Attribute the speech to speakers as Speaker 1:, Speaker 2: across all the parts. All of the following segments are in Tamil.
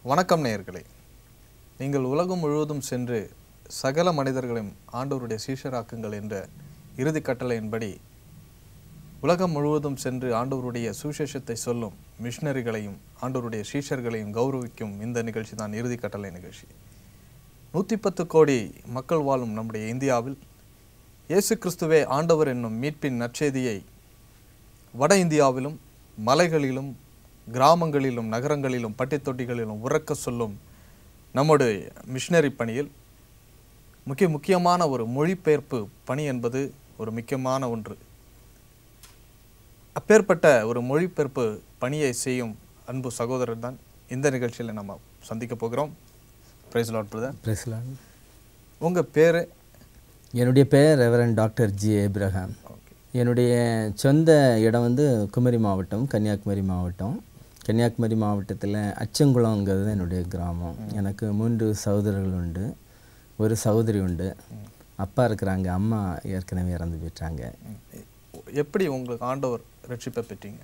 Speaker 1: வணக்கம் நேயர்களே நீங்கள் உலகம் முழுவதும் சென்று சகல மனிதர்களையும் ஆண்டவருடைய சீஷராக்குங்கள் என்ற இறுதி கட்டளையின்படி உலகம் முழுவதும் சென்று ஆண்டவருடைய சுவிசேஷத்தை சொல்லும் மிஷினரிகளையும் ஆண்டவருடைய சீஷர்களையும் கௌரவிக்கும் இந்த நிகழ்ச்சி தான் இறுதி கட்டளை நிகழ்ச்சி நூற்றி பத்து கோடி மக்கள் வாழும் நம்முடைய இந்தியாவில் இயேசு கிறிஸ்துவே ஆண்டவர் என்னும் மீட்பின் நற்செய்தியை வட இந்தியாவிலும் மலைகளிலும் கிராமங்களிலும் நகரங்களிலும் பட்டித் தொட்டிகளிலும் உறக்க சொல்லும் நம்முடைய மிஷினரி பணியில் முக்கிய முக்கியமான ஒரு மொழிபெயர்ப்பு பணி என்பது ஒரு முக்கியமான ஒன்று அப்பேற்பட்ட ஒரு மொழிபெயர்ப்பு பணியை செய்யும் அன்பு சகோதரர் தான் இந்த நிகழ்ச்சியில் நம்ம சந்திக்க போகிறோம் பிரைஸ் லாட் பிரதர்
Speaker 2: பேசலாம்
Speaker 1: உங்கள் பேர்
Speaker 2: என்னுடைய பெயர் reverend doctor G Abraham
Speaker 1: okay
Speaker 2: என்னுடைய சொந்த இடம் வந்து குமரி மாவட்டம் கன்னியாகுமரி மாவட்டம் கன்னியாகுமரி மாவட்டத்தில் அச்சங்குளங்கிறது தான் என்னுடைய கிராமம் எனக்கு மூன்று சகோதரர்கள் உண்டு ஒரு சகோதரி உண்டு அப்பா இருக்கிறாங்க அம்மா ஏற்கனவே இறந்து போயிட்டாங்க
Speaker 1: எப்படி உங்களுக்கு ஆண்டவர் ரட்சிப்பை பெற்றீங்க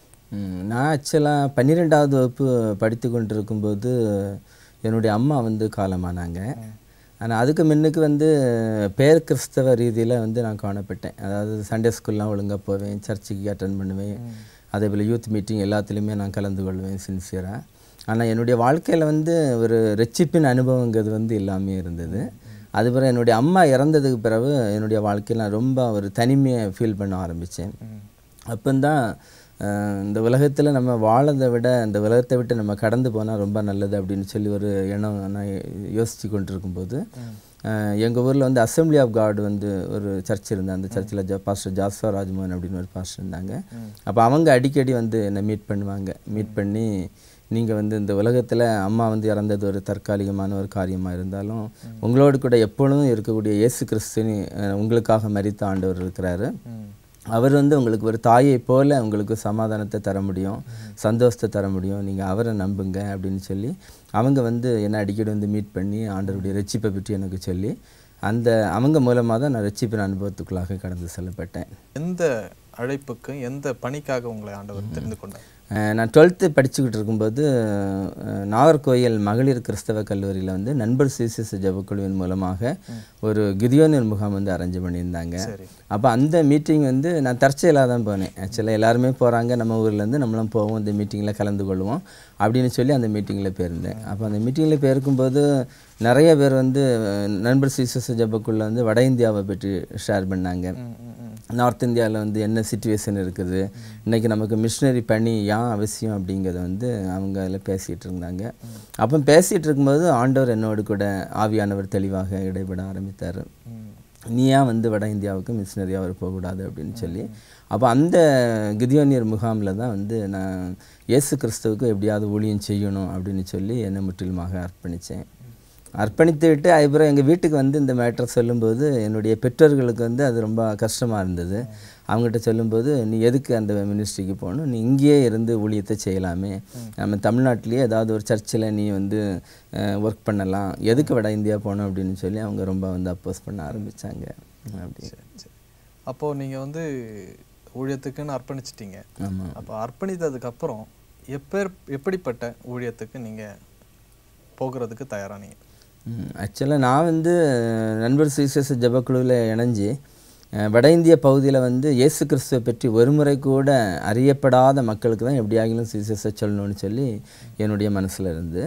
Speaker 2: ம், நான் ஆக்சுவலாக பன்னிரெண்டாவது வகுப்பு படித்து கொண்டிருக்கும்போது என்னுடைய அம்மா வந்து காலமானாங்க ஆனால் அதுக்கு முன்னுக்கு வந்து பேர் கிறிஸ்தவ ரீதியில் வந்து நான் காணப்பட்டேன் அதாவது சண்டே ஸ்கூல்லாம் ஒழுங்காக போவேன் சர்ச்சுக்கு அட்டன் பண்ணுவேன் அதே போல் யூத் மீட்டிங் எல்லாத்துலேயுமே நான் கலந்து கொள்வேன் சின்சியராக ஆனால் என்னுடைய வாழ்க்கையில் வந்து ஒரு ரெச்சிப்பின் அனுபவங்கிறது வந்து எல்லாமே இருந்தது அதுபோல் என்னுடைய அம்மா இறந்ததுக்கு பிறகு என்னுடைய வாழ்க்கையில் நான் ரொம்ப ஒரு தனிமையை ஃபீல் பண்ண ஆரம்பித்தேன் அப்போந்தான் அஹ், இந்த உலகத்தில் நம்ம வாழதை விட இந்த உலகத்தை விட்டு நம்ம கடந்து போனால் ரொம்ப நல்லது அப்படின்னு சொல்லி ஒரு எண்ணம் நான் யோசித்து கொண்டிருக்கும்போது எங்கள் ஊரில் வந்து அசம்பிளி ஆஃப் காட் வந்து ஒரு சர்ச் இருந்தது அந்த சர்ச்சில் ஜா பாஸ்டர் ஜாஸ்வா ராஜ்மோகன் அப்படின்னு ஒரு பாஸ்டர் இருந்தாங்க அப்போ அவங்க அடிக்கடி வந்து என்னை மீட் பண்ணுவாங்க மீட் பண்ணி நீங்கள் வந்து இந்த உலகத்தில் அம்மா வந்து இறந்தது ஒரு தற்காலிகமான ஒரு காரியமாக இருந்தாலும் உங்களோடு கூட எப்பொழுதும் இருக்கக்கூடிய இயேசு கிறிஸ்துன்னு அஹ், உங்களுக்காக மரித்த ஆண்டவர் இருக்கிறாரு அவர் வந்து உங்களுக்கு ஒரு தாயை போல உங்களுக்கு சமாதானத்தை தர முடியும் சந்தோஷத்தை தர முடியும் நீங்கள் அவரை நம்புங்க அப்படின்னு சொல்லி அவங்க வந்து என்னை அடிக்கடி வந்து மீட் பண்ணி ஆண்டவருடைய ரட்சிப்பை பற்றி எனக்கு சொல்லி அந்த அவங்க மூலமாக தான் நான் ரட்சிப்பின் அனுபவத்துக்குள்ளாக கடந்து செல்லப்பட்டேன்
Speaker 1: எந்த அழைப்புக்கு எந்த பணிக்காக உங்களை ஆண்டவர் தெரிந்து கொண்டார்
Speaker 2: அஹ் நான் டுவெல்த்து படிச்சுக்கிட்டு இருக்கும்போது அஹ், நாகர்கோயில் மகளிர் கிறிஸ்தவ கல்லூரியில் வந்து நண்பர் சிசிஎஸ் ஜபக்குழுவின் மூலமாக ஒரு கிதியோனியர் முகாம் வந்து அரேஞ்ச் பண்ணியிருந்தாங்க
Speaker 1: சரி
Speaker 2: அப்போ அந்த மீட்டிங் வந்து நான் தற்செயலாக தான் போனேன் ஆக்சுவலாக எல்லாருமே போகிறாங்க நம்ம ஊர்லேருந்து நம்மளும் போவோம் இந்த மீட்டிங்கில் கலந்து கொள்வோம் அப்படின்னு சொல்லி அந்த மீட்டிங்கில் போயிருந்தேன் அப்போ அந்த மீட்டிங்கில் போயிருக்கும்போது நிறைய பேர் வந்து அஹ், நண்பர் சிசிஎஸ் ஜபக்குள்ள வந்து வட இந்தியாவை பற்றி ஷேர் பண்ணாங்க
Speaker 1: ம், ம், ம்.
Speaker 2: நார்த் இந்தியாவில் வந்து என்ன சுச்சுவேஷன் இருக்குது இன்றைக்கி நமக்கு மிஷினரி பணி ஏன் அவசியம் அப்படிங்கிறத வந்து அவங்க அதில் பேசிகிட்டு இருந்தாங்க அப்போ பேசிகிட்டு இருக்கும்போது ஆண்டவர் என்னோடு கூட ஆவியானவர் தெளிவாக இடைபட ஆரம்பித்தார்
Speaker 1: ம்.
Speaker 2: நீ ஏன் வந்து வட இந்தியாவுக்கு மிஷினரியாக அவர் போகக்கூடாது அப்படின்னு சொல்லி அப்போ அந்த கிதியோனியர் முகாமில் தான் வந்து நான் இயேசு கிறிஸ்துவுக்கு எப்படியாவது ஊழியம் செய்யணும் அப்படின்னு சொல்லி என்னை முற்றிலுமாக அர்ப்பணித்தேன் அர்ப்பணித்து விட்டு அதுக்கப்புறம் எங்கள் வீட்டுக்கு வந்து இந்த மேட்டர் சொல்லும்போது என்னுடைய பெற்றோர்களுக்கு வந்து அது ரொம்ப கஷ்டமாக இருந்தது அவங்ககிட்ட சொல்லும்போது நீ எதுக்கு அந்த மினிஸ்ட்ரிக்கு போகணும் நீ இங்கேயே இருந்து ஊழியத்தை செய்யலாமே நம்ம தமிழ்நாட்டிலேயே ஏதாவது ஒரு சர்ச்சில் நீ வந்து ஒர்க் பண்ணலாம் எதுக்கு வட இந்தியா போகணும் அப்படின்னு சொல்லி அவங்க ரொம்ப வந்து அப்போஸ் பண்ண ஆரம்பித்தாங்க அப்படி
Speaker 1: சரி சரி அப்போது நீங்கள் வந்து ஊழியத்துக்குன்னு அர்ப்பணிச்சிட்டீங்க
Speaker 2: ஆமாம்
Speaker 1: அப்போ அர்ப்பணித்ததுக்கு அப்புறம் எப்பேர் எப்படிப்பட்ட ஊழியத்துக்கு நீங்கள் போகிறதுக்கு தயாரானீங்க
Speaker 2: ஆக்சுவலாக நான் வந்து அஹ், நண்பர் சுவிசேஷ ஜபக்குழுவில் இணைஞ்சு அஹ், வட இந்திய பகுதியில் வந்து இயேசு கிறிஸ்துவை பற்றி ஒரு முறை கூட அறியப்படாத மக்களுக்கு தான் எப்படியாகிலும் சுவிசேஷ சொல்லணும்னு சொல்லி என்னுடைய மனசில் இருந்து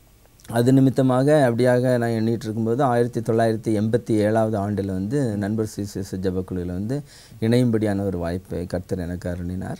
Speaker 2: அது நிமித்தமாக அப்படியாக நான் எண்ணிட்டு இருக்கும்போது ஆயிரத்தி தொள்ளாயிரத்தி எண்பத்தி ஏழாவது ஆண்டில் வந்து நண்பர் சுவிசேஷ ஜபக்குழுவில் வந்து இணையும்படியான ஒரு வாய்ப்பை கர்த்தர் எனக்கு அருளினார்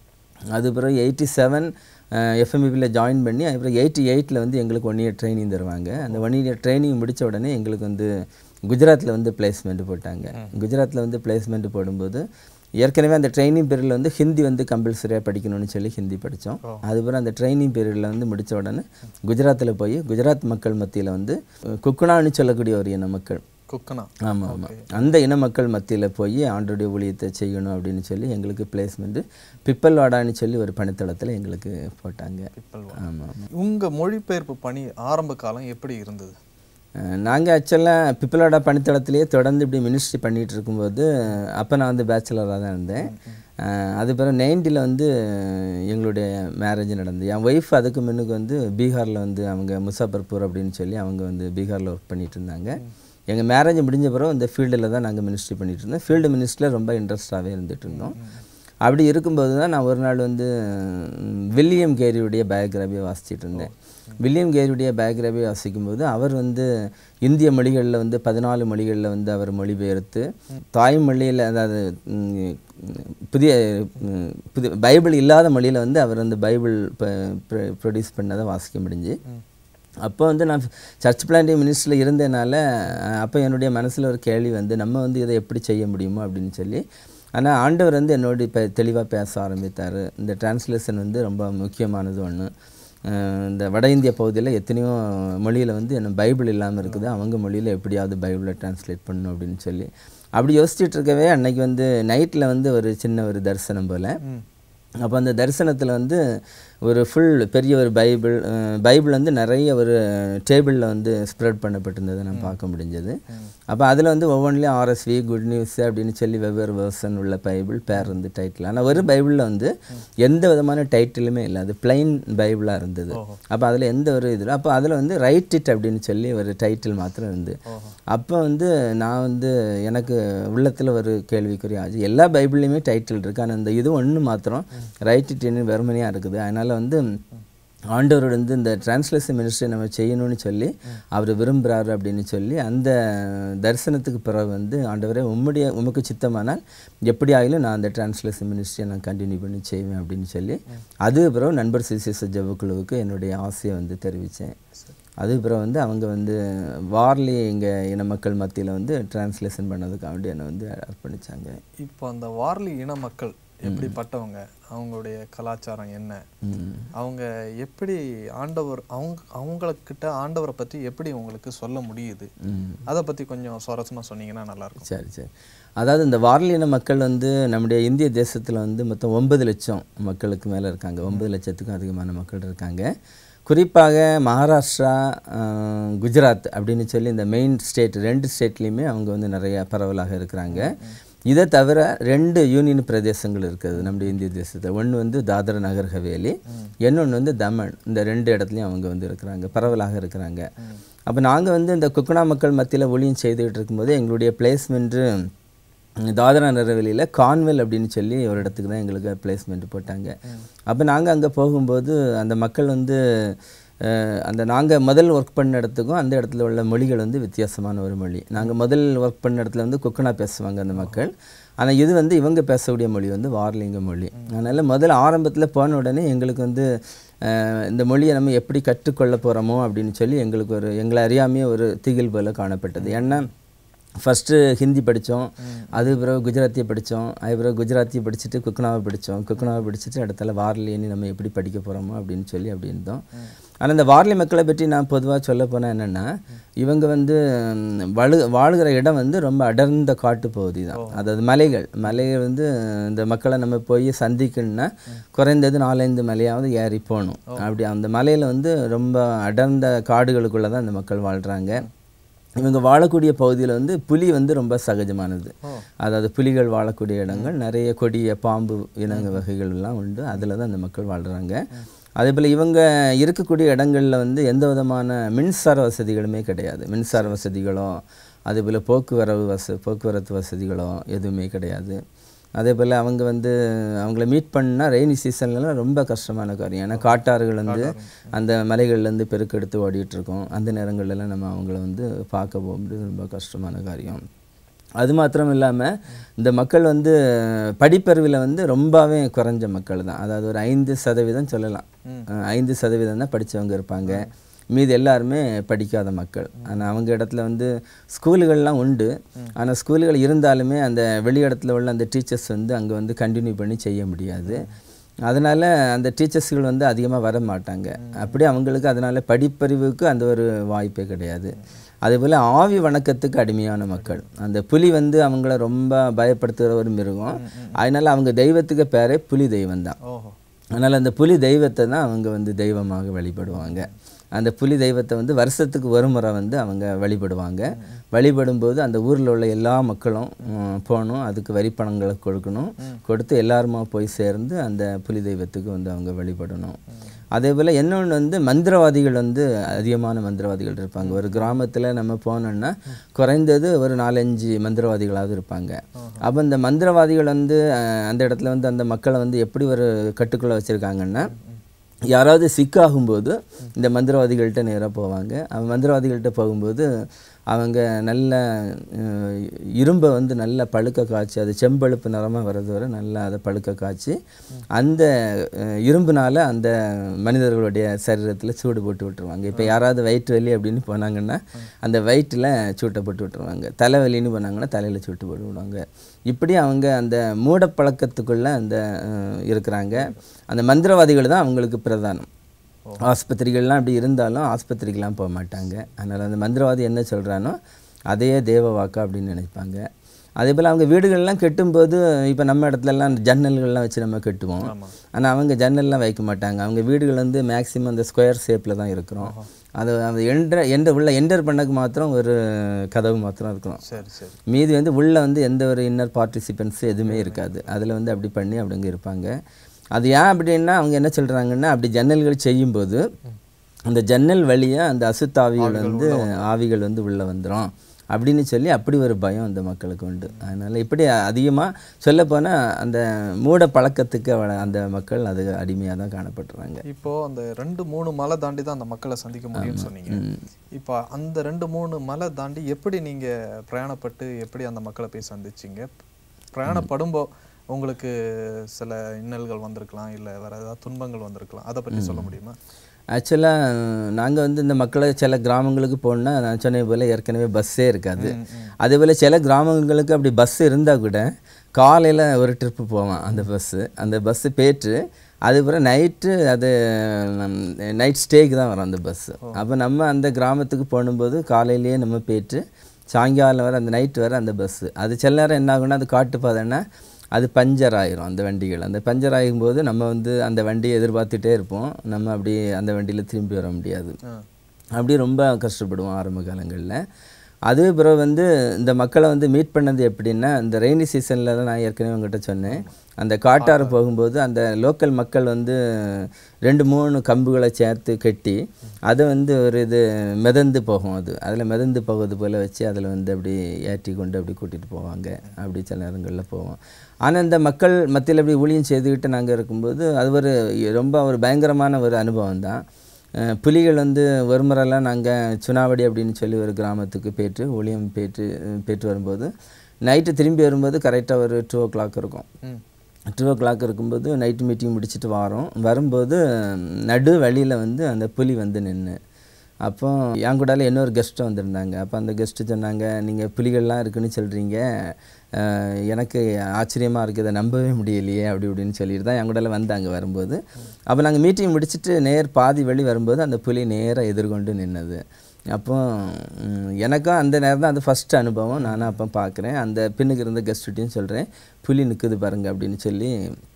Speaker 2: அது பிறகு எயிட்டி செவன் எஃப்எம்பிபியில் ஜாயின் பண்ணி அதுக்கப்புறம் எயிட்டி எயிட்டில் வந்து எங்களுக்கு ஒன் இயர் ட்ரைனிங் தருவாங்க அந்த ஒன் இயர் ட்ரைனிங் முடித்த உடனே எங்களுக்கு வந்து குஜராத்தில் வந்து பிளேஸ்மெண்ட் போட்டாங்க குஜராத்தில் வந்து பிளேஸ்மெண்ட் போடும்போது ஏற்கனவே அந்த ட்ரைனிங் பீரியடில் வந்து ஹிந்தி வந்து கம்பல்சரியாக படிக்கணும்னு சொல்லி ஹிந்தி படித்தோம் அதுக்கப்புறம் அந்த ட்ரைனிங் பீரியடில் வந்து முடித்த உடனே குஜராத்தில் போய் குஜராத் மக்கள் மத்தியில் வந்து குக்குனான்னு சொல்லக்கூடிய ஒரு இன மக்கள்
Speaker 1: குக்கனா
Speaker 2: ஆமாம் ஆமாம் அந்த இன மக்கள் மத்தியில் போய் ஆண்டோடைய ஊழியத்தை செய்யணும் அப்படின்னு சொல்லி எங்களுக்கு பிளேஸ்மெண்ட்டு பிப்பல்வாடான்னு சொல்லி ஒரு பணித்தளத்தில் எங்களுக்கு போட்டாங்க
Speaker 1: பிப்பல்வா
Speaker 2: ஆமாம் ஆமாம்
Speaker 1: உங்கள் மொழிபெயர்ப்பு பணி ஆரம்ப காலம் எப்படி இருந்தது
Speaker 2: நாங்கள் ஆக்சுவலாக பிப்பலோட பணித்தளத்திலேயே தொடர்ந்து இப்படி மினிஸ்ட்ரி பண்ணிகிட்டு இருக்கும்போது அப்போ நான் வந்து பேச்சுலராக தான் இருந்தேன் அஹ் அது பிறகு நைன்ட்டியில் வந்து எங்களுடைய மேரேஜ் நடந்தது என் ஒய்ஃப் அதுக்கு முன்னுக்கு வந்து பீகாரில் வந்து அவங்க முசாஃபர்பூர் அப்படின்னு சொல்லி அவங்க வந்து பீகாரில் ஒர்க் பண்ணிட்டு இருந்தாங்க எங்கள் மேரேஜ் முடிஞ்ச பிறகு இந்த ஃபீல்டில் தான் நாங்கள் மினிஸ்ட்ரி பண்ணிட்டு இருந்தோம் ஃபீல்டு மினிஸ்ட்ரியில் ரொம்ப இன்ட்ரெஸ்டாகவே இருந்துட்டு இருந்தோம் அப்படி இருக்கும்போது தான் நான் ஒரு நாள் வந்து ம், வில்லியம் கேரியுடைய பயோகிராஃபியை வாசிச்சிட்டு இருந்தேன் வில்லியம் கேரியுடைய பயோகிராஃபி வாசிக்கும்போது அவர் வந்து இந்திய மொழிகளில் வந்து பதினாலு மொழிகளில் வந்து அவர் மொழிபெயர்த்து தாய்மொழியில் அதாவது ம், புதிய ம், புதிய பைபிள் இல்லாத மொழியில் வந்து அவர் வந்து பைபிள் ப்ரொடியூஸ் பண்ணதை வாசிக்க முடிஞ்சு அப்போ வந்து நான் சர்ச் பிளான்டிங் மினிஸ்டரில் இருந்ததுனால அஹ், அப்போ என்னுடைய மனசில் ஒரு கேள்வி வந்து நம்ம வந்து இதை எப்படி செய்ய முடியுமோ அப்படின்னு சொல்லி ஆனால் ஆண்டவர் வந்து என்னோட இப்போ தெளிவாக பேச ஆரம்பித்தார் இந்த டிரான்ஸ்லேஷன் வந்து ரொம்ப முக்கியமானது ஒன்று இந்த வட இந்திய பகுதியில் எத்தனையோ மொழியில் வந்து என்ன பைபிள் இல்லாமல் இருக்குது அவங்க மொழியில் எப்படியாவது பைபிளை டிரான்ஸ்லேட் பண்ணணும் அப்படின்னு சொல்லி அப்படி யோசிச்சுட்டு இருக்கவே அன்னைக்கு வந்து நைட்டில் வந்து ஒரு சின்ன ஒரு தரிசனம் போல் அப்போ அந்த தரிசனத்தில் வந்து ஒரு ஃபுல் பெரிய ஒரு பைபிள் அஹ், பைபிள் வந்து நிறைய ஒரு டேபிளில் வந்து ஸ்ப்ரெட் பண்ணப்பட்டிருந்ததை நான் பார்க்க முடிஞ்சது அப்போ அதில் வந்து ஒவ்வொன்றிலையும் ஆர்எஸ்வி குட் நியூஸ் அப்படின்னு சொல்லி வெவ்வேறு வேர்ஷன் உள்ள பைபிள் பேர் வந்து டைட்டில் ஆனால் ஒரு பைபிளில் வந்து எந்த விதமான டைட்டிலுமே இல்லை அது பிளைன் பைபிளாக இருந்தது அப்போ அதில் எந்த ஒரு இது அப்போ அதில் வந்து ரைட் இட் அப்படின்னு சொல்லி ஒரு டைட்டில் மாத்திரம் இருந்து அப்போ வந்து நான் வந்து எனக்கு உள்ளத்தில் ஒரு கேள்விக்குறி ஆச்சு எல்லா பைபிள்லையுமே டைட்டில் இருக்கு ஆனால் இந்த இது ஒன்று மாத்திரம் ரைட் இட்னு வெறுமனையாக இருக்குது அதனால் வந்து ஆண்டவர் வந்து இந்த டிரான்ஸ்லேஷன் மினிஸ்ட்ரி நம்ம செய்யணும்னு சொல்லி அவர் விரும்புகிறாரு அப்படின்னு சொல்லி அந்த தரிசனத்துக்கு பிறகு வந்து ஆண்டவரே உம்முடைய உமக்கு சித்தமானால் எப்படி ஆகிலும் நான் அந்த டிரான்ஸ்லேஷன் மினிஸ்ட்ரியை நான் கண்டினியூ பண்ணி செய்வேன் அப்படின்னு சொல்லி அது பிறகு நண்பர் சிசிஎஸ் ஜெபக்குழுவுக்கு என்னுடைய ஆசையை வந்து தெரிவித்தேன் அது பிறகு வந்து அவங்க வந்து வார்லி இங்கே இன மக்கள் மத்தியில் வந்து டிரான்ஸ்லேஷன் பண்ணதுக்காக வேண்டி என்னை வந்து அர்ப்பணிச்சாங்க
Speaker 1: இப்போ அந்த வார்லி இன மக்கள் எப்படிப்பட்டவங்க அவங்களுடைய கலாச்சாரம் என்ன
Speaker 2: ம்.
Speaker 1: அவங்க எப்படி ஆண்டவர் அவங்க அவங்கக்கிட்ட ஆண்டவரை பற்றி எப்படி உங்களுக்கு சொல்ல முடியுது
Speaker 2: ம்.
Speaker 1: அதை பற்றி கொஞ்சம் சுவாரஸ்யமாக சொன்னீங்கன்னா நல்லாயிருக்கும்
Speaker 2: சரி சரி அதாவது இந்த வார்லின மக்கள் வந்து நம்முடைய இந்திய தேசத்தில் வந்து மொத்தம் ஒன்பது லட்சம் மக்களுக்கு மேலே இருக்காங்க ஒன்பது லட்சத்துக்கும் அதிகமான மக்கள் இருக்காங்க குறிப்பாக மகாராஷ்டிரா ஆஹ், குஜராத் அப்படின்னு சொல்லி இந்த மெயின் ஸ்டேட் ரெண்டு ஸ்டேட்லேயுமே அவங்க வந்து நிறைய பரவலாக இருக்கிறாங்க இதை தவிர ரெண்டு யூனியன் பிரதேசங்கள் இருக்குது நம்முடைய இந்திய தேசத்தில் ஒன்று வந்து தாதர் நகர் ஹவேலி இன்னொன்று வந்து தமன் இந்த ரெண்டு இடத்துலையும் அவங்க வந்து இருக்கிறாங்க பரவலாக இருக்கிறாங்க அப்போ நாங்கள் வந்து இந்த குக்குனா மக்கள் மத்தியில் ஒளியும் செய்துக்கிட்டு இருக்கும்போது எங்களுடைய பிளேஸ்மெண்ட்டு தாதரா நரவெளியில் கான்வெல் அப்படின்னு சொல்லி ஒரு இடத்துக்கு தான் எங்களுக்கு பிளேஸ்மெண்ட் போட்டாங்க அப்போ நாங்கள் அங்கே போகும்போது அந்த மக்கள் வந்து அஹ், அந்த நாங்கள் முதல் ஒர்க் பண்ண இடத்துக்கும் அந்த இடத்துல உள்ள மொழிகள் வந்து வித்தியாசமான ஒரு மொழி நாங்கள் முதல் ஒர்க் பண்ண இடத்துல வந்து குக்குனா பேசுவாங்க அந்த மக்கள் ஆனால் இது வந்து இவங்க பேசக்கூடிய மொழி வந்து வார்லிங்க மொழி அதனால் முதல்ல ஆரம்பத்தில் போன உடனே எங்களுக்கு வந்து அஹ், இந்த மொழியை நம்ம எப்படி கற்றுக்கொள்ள போகிறோமோ அப்படின்னு சொல்லி எங்களுக்கு ஒரு எங்களை அறியாமையே ஒரு திகில் போல காணப்பட்டது ஏன்னா ஃபஸ்ட்டு ஹிந்தி படித்தோம் அது பிறகு குஜராத்தியை படித்தோம் அது பிறகு குஜராத்தியை படிச்சுட்டு குக்குனாவை படித்தோம் குக்குனாவை படிச்சுட்டு இடத்துல வார்லின்னு நம்ம எப்படி படிக்க போகிறோமோ அப்படின்னு சொல்லி அப்படி இருந்தோம் ஆனால் இந்த வார்லி மக்களை பற்றி நான் பொதுவாக சொல்ல போனால் என்னென்னா இவங்க வந்து ம், வலு வாழுகிற இடம் வந்து ரொம்ப அடர்ந்த காட்டு பகுதி தான் அதாவது மலைகள் மலைகள் வந்து இந்த மக்களை நம்ம போய் சந்திக்கணும்னா குறைந்தது நாலஞ்சு மலையாவது ஏறி போகணும் அப்படி அந்த மலையில் வந்து ரொம்ப அடர்ந்த காடுகளுக்குள்ளே தான் இந்த மக்கள் வாழ்கிறாங்க இவங்க வாழக்கூடிய பகுதியில் வந்து புலி வந்து ரொம்ப சகஜமானது அதாவது புலிகள் வாழக்கூடிய இடங்கள் நிறைய கொடிய பாம்பு இனங்க வகைகள் எல்லாம் உண்டு அதில் தான் அந்த மக்கள் வாழ்கிறாங்க அதே போல் இவங்க இருக்கக்கூடிய இடங்களில் வந்து எந்த விதமான மின்சார வசதிகளுமே கிடையாது மின்சார வசதிகளோ அதே போல் போக்குவரவு வச போக்குவரத்து வசதிகளோ எதுவுமே கிடையாது அதே போல் அவங்க வந்து அவங்கள மீட் பண்ணால் ரெய்னி சீசன்லலாம் ரொம்ப கஷ்டமான காரியம் ஏன்னா காட்டாறுகள் வந்து அந்த மலைகள்லேருந்து பெருக்கெடுத்து ஓடிட்டு இருக்கோம் அந்த நேரங்கள்லாம் நம்ம அவங்கள வந்து பார்க்க போகும்போது ரொம்ப கஷ்டமான காரியம் அது மாத்திரம் இல்லாமல் இந்த மக்கள் வந்து படிப்பறிவில் வந்து ரொம்பவே குறைஞ்ச மக்கள் தான் அதாவது ஒரு ஐந்து சதவீதம் சொல்லலாம் அஹ் ஐந்து சதவீதம் தான் படித்தவங்க இருப்பாங்க மீதி எல்லாருமே படிக்காத மக்கள் ஆனால் அவங்க இடத்துல வந்து ஸ்கூலுகள்லாம் உண்டு ஆனால் ஸ்கூலுகள் இருந்தாலுமே அந்த வெளி இடத்துல உள்ள அந்த டீச்சர்ஸ் வந்து அங்கே வந்து கண்டினியூ பண்ணி செய்ய முடியாது அதனால் அந்த டீச்சர்ஸ்கள் வந்து அதிகமாக வர மாட்டாங்க அப்படி அவங்களுக்கு அதனால் படிப்பறிவுக்கு அந்த ஒரு வாய்ப்பே கிடையாது அதே போல் ஆவி வணக்கத்துக்கு அடிமையான மக்கள் அந்த புலி வந்து அவங்கள ரொம்ப பயப்படுத்துகிற ஒரு மிருகம் அதனால் அவங்க தெய்வத்துக்கு பேரே புலி தெய்வம் தான்
Speaker 1: ஓஹோ
Speaker 2: அதனால் அந்த புலி தெய்வத்தை தான் அவங்க வந்து தெய்வமாக வழிபடுவாங்க அந்த புலி தெய்வத்தை வந்து வருஷத்துக்கு ஒரு முறை வந்து அவங்க வழிபடுவாங்க வழிபடும்போது அந்த ஊரில் உள்ள எல்லா மக்களும் ம், போகணும் அதுக்கு வரி பணங்களை கொடுக்கணும் கொடுத்து எல்லாருமா போய் சேர்ந்து அந்த புலி தெய்வத்துக்கு வந்து அவங்க வழிபடணும் அதே போல் இன்னொன்று வந்து மந்திரவாதிகள் வந்து அதிகமான மந்திரவாதிகள் இருப்பாங்க ஒரு கிராமத்தில் நம்ம போனோம்னா குறைந்தது ஒரு நாலஞ்சு மந்திரவாதிகளாவது இருப்பாங்க அப்போ இந்த மந்திரவாதிகள் வந்து அஹ், அந்த இடத்துல வந்து அந்த மக்களை வந்து எப்படி ஒரு கட்டுக்குள்ளே வச்சுருக்காங்கன்னா யாராவது சிக்காகும்போது இந்த மந்திரவாதிகள்கிட்ட நேராக போவாங்க அவன் மந்திரவாதிகள்கிட்ட போகும்போது அவங்க நல்ல அஹ், இரும்பை வந்து நல்லா பழுக்க காய்ச்சி அது செம்பழுப்பு நிறமாக வர்றது வரை நல்லா அதை பழுக்க காய்ச்சி அந்த அஹ், இரும்புனால அந்த மனிதர்களுடைய சரீரத்தில் சூடு போட்டு விட்டுருவாங்க இப்போ யாராவது வயிற்று வலி அப்படின்னு போனாங்கன்னா அந்த வயிற்றில் சூட்டை போட்டு விட்டுருவாங்க தலைவலின்னு போனாங்கன்னா தலையில் சூட்டு போட்டு விடுவாங்க இப்படி அவங்க அந்த மூடப்பழக்கத்துக்குள்ளே அந்த அஹ், இருக்கிறாங்க அந்த மந்திரவாதிகள் தான் அவங்களுக்கு பிரதானம் ஆஸ்பத்திரிகள்லாம் அப்படி இருந்தாலும் ஆஸ்பத்திரிக்கெலாம் போக மாட்டாங்க அதனால் அந்த மந்திரவாதி என்ன சொல்கிறானோ அதையே தேவ வாக்கா அப்படின்னு நினைப்பாங்க அதே போல் அவங்க வீடுகள்லாம் கெட்டும்போது இப்போ நம்ம இடத்துலலாம் ஜன்னல்கள்லாம் வச்சு நம்ம கட்டுவோம் ஆனால் அவங்க ஜன்னல்லாம் வைக்க மாட்டாங்க அவங்க வீடுகள் வந்து மேக்ஸிமம் அந்த ஸ்கொயர் ஷேப்பில் தான் இருக்கிறோம் அது அது என்டர் என்டர் உள்ள என்டர் பண்ணக்கு மாத்திரம் ஒரு கதவு மாத்திரம் இருக்கும்
Speaker 1: சரி சரி
Speaker 2: மீதி வந்து உள்ளே வந்து எந்த ஒரு இன்னர் பார்ட்டிசிபென்ட்ஸ் எதுவுமே இருக்காது அதில் வந்து அப்படி பண்ணி அப்படிங்க இருப்பாங்க அது ஏன் அப்படின்னா அவங்க என்ன சொல்கிறாங்கன்னா அப்படி ஜன்னல்கள் செய்யும்போது அந்த ஜன்னல் வழியாக அந்த அசுத்தாவிகள் வந்து ஆவிகள் வந்து உள்ளே வந்துடும் அப்படின்னு சொல்லி அப்படி ஒரு பயம் அந்த மக்களுக்கு உண்டு அதனால் இப்படி அதிகமாக சொல்லப்போனால் அந்த மூட பழக்கத்துக்கு அவ- அந்த மக்கள் அது அடிமையாக தான் காணப்பட்டுறாங்க
Speaker 1: இப்போ அந்த ரெண்டு மூணு மலை தாண்டி தான் அந்த மக்களை சந்திக்க முடியும்னு சொன்னீங்க இப்போ அந்த ரெண்டு மூணு மலை தாண்டி எப்படி நீங்க பிரயாணப்பட்டு எப்படி அந்த மக்களை போய் சந்திச்சீங்க பிரயாணப்படும்போ உங்களுக்கு சில இன்னல்கள் வந்திருக்கலாம் இல்லை வேற ஏதாவது துன்பங்கள் வந்திருக்கலாம் அதை பற்றி சொல்ல முடியுமா
Speaker 2: ஆக்சுவலாக நாங்கள் வந்து இந்த மக்களை சில கிராமங்களுக்கு போனால் நான் சொன்ன போல் ஏற்கனவே பஸ்ஸே இருக்காது அதே போல் சில கிராமங்களுக்கு அப்படி பஸ் இருந்தால் கூட காலையில் ஒரு ட்ரிப்பு போவான் அந்த பஸ்ஸு அந்த பஸ்ஸு பேற்று அதுக்கப்புறம் நைட்டு அது நைட் ஸ்டேக்கு தான் வரும் அந்த பஸ்ஸு அப்போ நம்ம அந்த கிராமத்துக்கு போகும்போது காலையிலேயே நம்ம போயிட்டு சாயங்காலம் வர அந்த நைட் வர அந்த பஸ்ஸு அது சில நேரம் என்ன ஆகும்னா அது காட்டு பாதைன்னா அது பஞ்சர் ஆயிரும் அந்த வண்டிகள் அந்த பஞ்சர் ஆகும்போது நம்ம வந்து அந்த வண்டியை எதிர்பார்த்துட்டே இருப்போம் நம்ம அப்படி அந்த வண்டியில் திரும்பி வர முடியாது அப்படி ரொம்ப கஷ்டப்படுவோம் ஆரம்ப காலங்களில் அதுவே பிறகு வந்து இந்த மக்களை வந்து மீட் பண்ணது எப்படின்னா இந்த ரெய்னி சீசனில் தான் நான் ஏற்கனவே உங்ககிட்ட சொன்னேன் அந்த காட்டாறு போகும்போது அந்த லோக்கல் மக்கள் வந்து ரெண்டு மூணு கம்புகளை சேர்த்து கட்டி அதை வந்து ஒரு இது மிதந்து போகும் அது அதில் மிதந்து போவது போல் வச்சு அதில் வந்து அப்படி ஏற்றி கொண்டு அப்படி கூட்டிகிட்டு போவாங்க அப்படி சில நேரங்களில் போவோம் ஆனால் இந்த மக்கள் மத்தியில் அப்படி ஊழியம் செய்துக்கிட்டு நாங்கள் இருக்கும்போது அது ஒரு ரொம்ப ஒரு பயங்கரமான ஒரு அனுபவம் தான் அஹ் புலிகள் வந்து ஒரு முறைலாம் நாங்கள் சுனாவடி அப்படின்னு சொல்லி ஒரு கிராமத்துக்கு போயிட்டு ஊழியம் போயிட்டு போயிட்டு வரும்போது நைட்டு திரும்பி வரும்போது கரெக்டாக ஒரு டூ ஓ கிளாக் இருக்கும்
Speaker 1: ம்
Speaker 2: டூ ஓ கிளாக் இருக்கும்போது நைட்டு மீட்டிங் முடிச்சுட்டு வரோம் வரும்போது நடு வழியில் வந்து அந்த புலி வந்து நின்று அப்போ என் கூடால இன்னொரு கெஸ்ட்டும் வந்திருந்தாங்க அப்போ அந்த கெஸ்ட்டு சொன்னாங்க நீங்கள் புலிகள்லாம் இருக்குன்னு சொல்கிறீங்க அஹ், எனக்கு ஆச்சரியமாக இருக்குது அதை நம்பவே முடியலையே அப்படி இப்படின்னு சொல்லிட்டு தான் என் கூடால வந்தாங்க வரும்போது அப்போ நாங்கள் மீட்டிங் முடிச்சுட்டு நேர் பாதி வழி வரும்போது அந்த புலி நேராக எதிர்கொண்டு நின்னது அப்போ ம், எனக்கும் அந்த நேரம் தான் அது ஃபஸ்ட் அனுபவம் நானும் அப்போ பார்க்குறேன் அந்த பின்னுக்கு இருந்த கெஸ்ட்டுட்டையும் சொல்கிறேன் புலி நிற்குது பாருங்க அப்படின்னு சொல்லி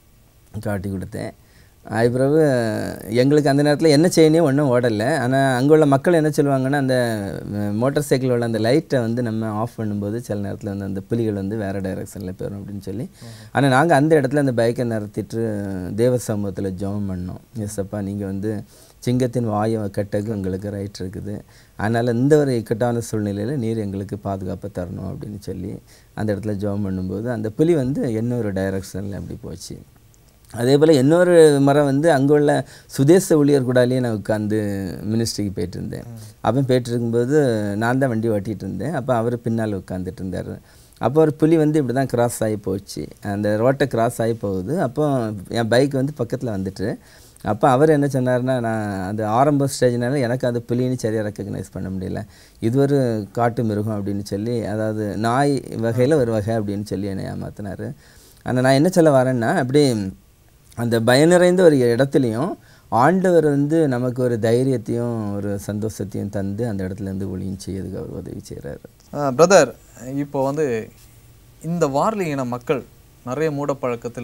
Speaker 2: காட்டி கொடுத்தேன் அது பிறகு எங்களுக்கு அந்த நேரத்தில் என்ன செய்யணும் ஒன்றும் ஓடலை ஆனால் அங்கே உள்ள மக்கள் என்ன சொல்லுவாங்கன்னா அந்த மோட்டார் சைக்கிள் உள்ள அந்த லைட்டை வந்து நம்ம ஆஃப் பண்ணும்போது சில நேரத்தில் வந்து அந்த புலிகள் வந்து வேறு டைரெக்ஷனில் போயிடும் அப்படின்னு சொல்லி ஆனால் நாங்கள் அந்த இடத்துல அந்த பைக்கை நிறுத்திட்டு தேவ சமூகத்தில் ஜெபம் பண்ணோம் எஸ்அப்பா நீங்கள் வந்து சிங்கத்தின் வாயை கட்டக்கு எங்களுக்கு ரைட் இருக்குது அதனால் இந்த ஒரு இக்கட்டான சூழ்நிலையில் நீர் எங்களுக்கு பாதுகாப்பை தரணும் அப்படின்னு சொல்லி அந்த இடத்துல ஜெபம் பண்ணும்போது அந்த புலி வந்து என்ன ஒரு டைரக்ஷனில் அப்படி போச்சு அதே போல் இன்னொரு முறை வந்து அங்கே உள்ள சுதேச ஊழியர் கூடாலேயே நான் உட்காந்து மினிஸ்ட்ரிக்கு போயிட்டு இருந்தேன் அப்போ போயிட்டு இருக்கும்போது நான் தான் வண்டி ஓட்டிகிட்டு இருந்தேன் அப்போ அவர் பின்னால் உட்காந்துட்டு இருந்தார் அப்போ ஒரு புலி வந்து இப்படி தான் கிராஸ் ஆகி போச்சு அந்த ரோட்டை கிராஸ் ஆகி போகுது அப்போ என் பைக் வந்து பக்கத்தில் வந்துட்டு அப்போ அவர் என்ன சொன்னார்னா நான் அந்த ஆரம்ப ஸ்டேஜ்னால எனக்கு அது புலின்னு சரியாக ரெக்கக்னைஸ் பண்ண முடியல இது ஒரு காட்டு மிருகம் அப்படின்னு சொல்லி அதாவது நாய் வகையில் ஒரு வகை அப்படின்னு சொல்லி என்னை ஏமாத்தினார் ஆனால் நான் என்ன சொல்ல வரேன்னா அப்படி அந்த பய நிறைந்த ஒரு இடத்துலையும் ஆண்டவர் வந்து நமக்கு ஒரு தைரியத்தையும் ஒரு சந்தோஷத்தையும் தந்து அந்த இடத்துல இருந்து ஒளியும் செய்யறதுக்கு அவர் உதவி செய்கிறாரு
Speaker 1: பிரதர் இப்போ வந்து இந்த வார்லி இன மக்கள் நிறைய மூடப்பழக்கத்திலும்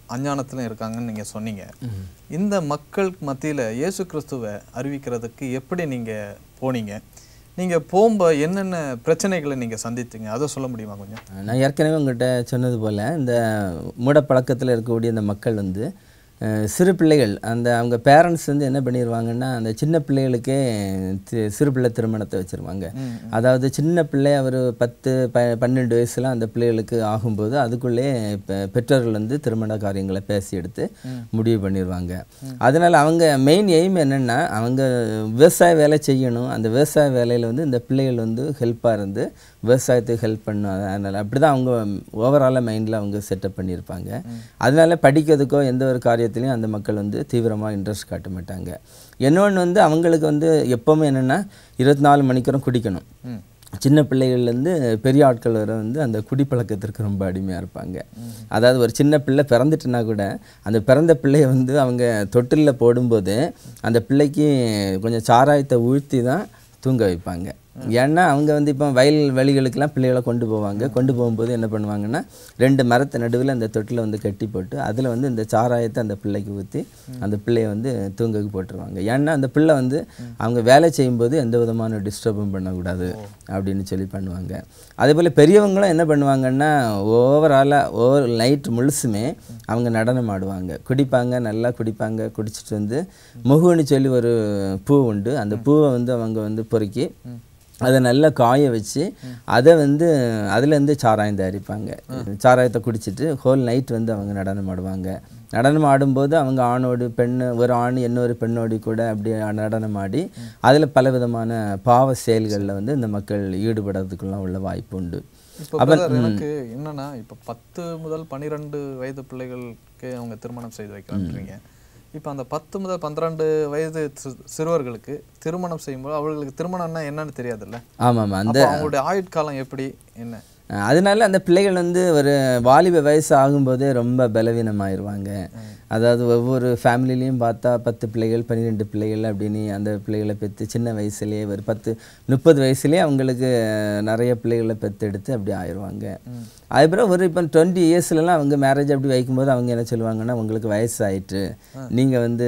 Speaker 1: அஞ்ஞானத்திலும் இருக்காங்கன்னு நீங்கள் சொன்னீங்க இந்த மக்கள் மத்தியில் இயேசு கிறிஸ்துவை அறிவிக்கிறதுக்கு எப்படி நீங்கள் போனீங்க நீங்கள் போகும்போது என்னென்ன பிரச்சனைகளை நீங்கள் சந்தித்தீங்க அதை சொல்ல முடியுமா கொஞ்சம்
Speaker 2: நான் ஏற்கனவே உங்கள்கிட்ட சொன்னது போல் இந்த மூடப்பழக்கத்தில் இருக்கக்கூடிய இந்த மக்கள் வந்து அஹ், சிறு பிள்ளைகள் அந்த அவங்க பேரண்ட்ஸ் வந்து என்ன பண்ணிடுவாங்கன்னா அந்த சின்ன பிள்ளைகளுக்கே தி- சிறு பிள்ளை திருமணத்தை வச்சுருவாங்க அதாவது சின்ன பிள்ளை ஒரு பத்து ப பன்னெண்டு வயசுல அந்த பிள்ளைகளுக்கு ஆகும்போது அதுக்குள்ளே இப்போ பெற்றோர்கள் வந்து திருமண காரியங்களை பேசி எடுத்து முடிவு பண்ணிடுவாங்க அதனால் அவங்க மெயின் எய்ம் என்னென்னா அவங்க விவசாய வேலை செய்யணும் அந்த விவசாய வேலையில் வந்து இந்த பிள்ளைகள் வந்து ஹெல்ப்பாக இருந்து விவசாயத்துக்கு ஹெல்ப் பண்ணும் அதனால் அப்படி தான் அவங்க ஓவராலாக மைண்டில் அவங்க செட்டப் பண்ணியிருப்பாங்க அதனால படிக்கிறதுக்கோ எந்த ஒரு காரியத்திலையும் அந்த மக்கள் வந்து தீவிரமாக இன்ட்ரெஸ்ட் காட்ட மாட்டாங்க இன்னொன்று வந்து அவங்களுக்கு வந்து எப்போவுமே என்னென்னா இருபத்தி நாலு மணிக்கூரம் குடிக்கணும்
Speaker 1: ம்
Speaker 2: சின்ன பிள்ளைகள்லேருந்து பெரிய ஆட்கள் வரை வந்து அந்த குடிப்பழக்கத்திற்கு ரொம்ப அடிமையாக இருப்பாங்க அதாவது ஒரு சின்ன பிள்ளை பிறந்துட்டுனா கூட அந்த பிறந்த பிள்ளைய வந்து அவங்க தொட்டிலில் போடும்போது அந்த பிள்ளைக்கு கொஞ்சம் சாராயத்தை ஊழ்த்தி தான் தூங்க வைப்பாங்க ஏன்னா அவங்க வந்து இப்போ வயல் வெளிகளுக்கெல்லாம் பிள்ளைகளை கொண்டு போவாங்க கொண்டு போகும்போது என்ன பண்ணுவாங்கன்னா ரெண்டு மரத்து நடுவில் அந்த தொட்டில் வந்து கட்டி போட்டு அதில் வந்து இந்த சாராயத்தை அந்த பிள்ளைக்கு ஊற்றி அந்த பிள்ளைய வந்து தூங்கக்கு போட்டுருவாங்க ஏன்னா அந்த பிள்ளை வந்து அவங்க வேலை செய்யும்போது எந்த விதமான டிஸ்டர்பும் பண்ணக்கூடாது அப்படின்னு சொல்லி பண்ணுவாங்க அதே போல் பெரியவங்களும் என்ன பண்ணுவாங்கன்னா ஓவராலாக ஓவர் நைட் முழுசுமே அவங்க நடனம் ஆடுவாங்க குடிப்பாங்க நல்லா குடிப்பாங்க குடிச்சிட்டு வந்து முகுன்னு சொல்லி ஒரு பூ உண்டு அந்த பூவை வந்து அவங்க வந்து பொறுக்கி அதை நல்லா காய வச்சு அதை வந்து அதுலேருந்து சாராயம் தயாரிப்பாங்க சாராயத்தை குடிச்சிட்டு ஹோல் நைட் வந்து அவங்க நடனம் ஆடுவாங்க நடனம் ஆடும்போது அவங்க ஆணோடு பெண் ஒரு ஆண் இன்னொரு பெண்ணோடு கூட அப்படி நடனம் ஆடி அதில் பலவிதமான பாவ செயல்களில் வந்து இந்த மக்கள் ஈடுபடுறதுக்கெல்லாம் உள்ள வாய்ப்பு உண்டு
Speaker 1: இப்போ பிரதர் எனக்கு என்னன்னா இப்போ பத்து முதல் பன்னிரெண்டு வயது பிள்ளைகளுக்கு அவங்க திருமணம் செய்து வைக்கிறான்றீங்க இப்போ அந்த பத்து முதல் பன்னிரெண்டு வயது சி- சிறுவர்களுக்கு திருமணம் செய்யும்போது அவர்களுக்கு திருமணம்னா என்னன்னு தெரியாதுல்ல
Speaker 2: ஆமாம் அந்த
Speaker 1: அப்போ அவங்களுடைய ஆயுட்காலம் எப்படி என்ன
Speaker 2: அஹ் அதனால அந்த பிள்ளைகள் வந்து ஒரு வாலிப வயசு ஆகும்போதே ரொம்ப பலவீனமாயிருவாங்க அதாவது ஒவ்வொரு ஃபேமிலிலையும் பார்த்தா பத்து பிள்ளைகள் பன்னிரெண்டு பிள்ளைகள் அப்படின்னு அந்த பிள்ளைகளை பெற்று சின்ன வயசுலேயே ஒரு பத்து முப்பது வயசுலேயே அவங்களுக்கு நிறைய பிள்ளைகளை பெற்றெடுத்து அப்படி ஆயிடுவாங்க அதுக்கப்புறம் ஒரு இப்போ டுவெண்ட்டி இயர்ஸ்லலாம் அவங்க மேரேஜ் அப்படி வைக்கும்போது அவங்க என்ன சொல்லுவாங்கன்னா உங்களுக்கு வயசாயிட்டு நீங்கள் வந்து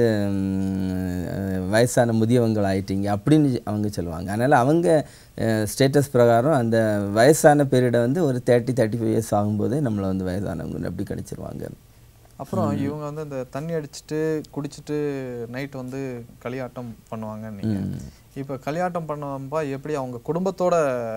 Speaker 2: ம், அஹ், வயசான முதியவங்கள் ஆயிட்டீங்க அப்படின்னு அவங்க சொல்லுவாங்க அதனால் அவங்க ஸ்டேட்டஸ் பிரகாரம் அந்த வயசான பீரியடை வந்து ஒரு தேர்ட்டி தேர்ட்டி ஃபைவ் இயர்ஸ் ஆகும்போதே நம்மளை வந்து வயதானவங்க அப்படி கணிச்சிருவாங்க
Speaker 1: அப்புறம் இவங்க வந்து அந்த தண்ணி அடிச்சிட்டு குடிச்சிட்டு நைட் வந்து களியாட்டம் பண்ணுவாங்க நீங்க இப்போ களியாட்டம் பண்ணுவப்பா எப்படி அவங்க குடும்பத்தோட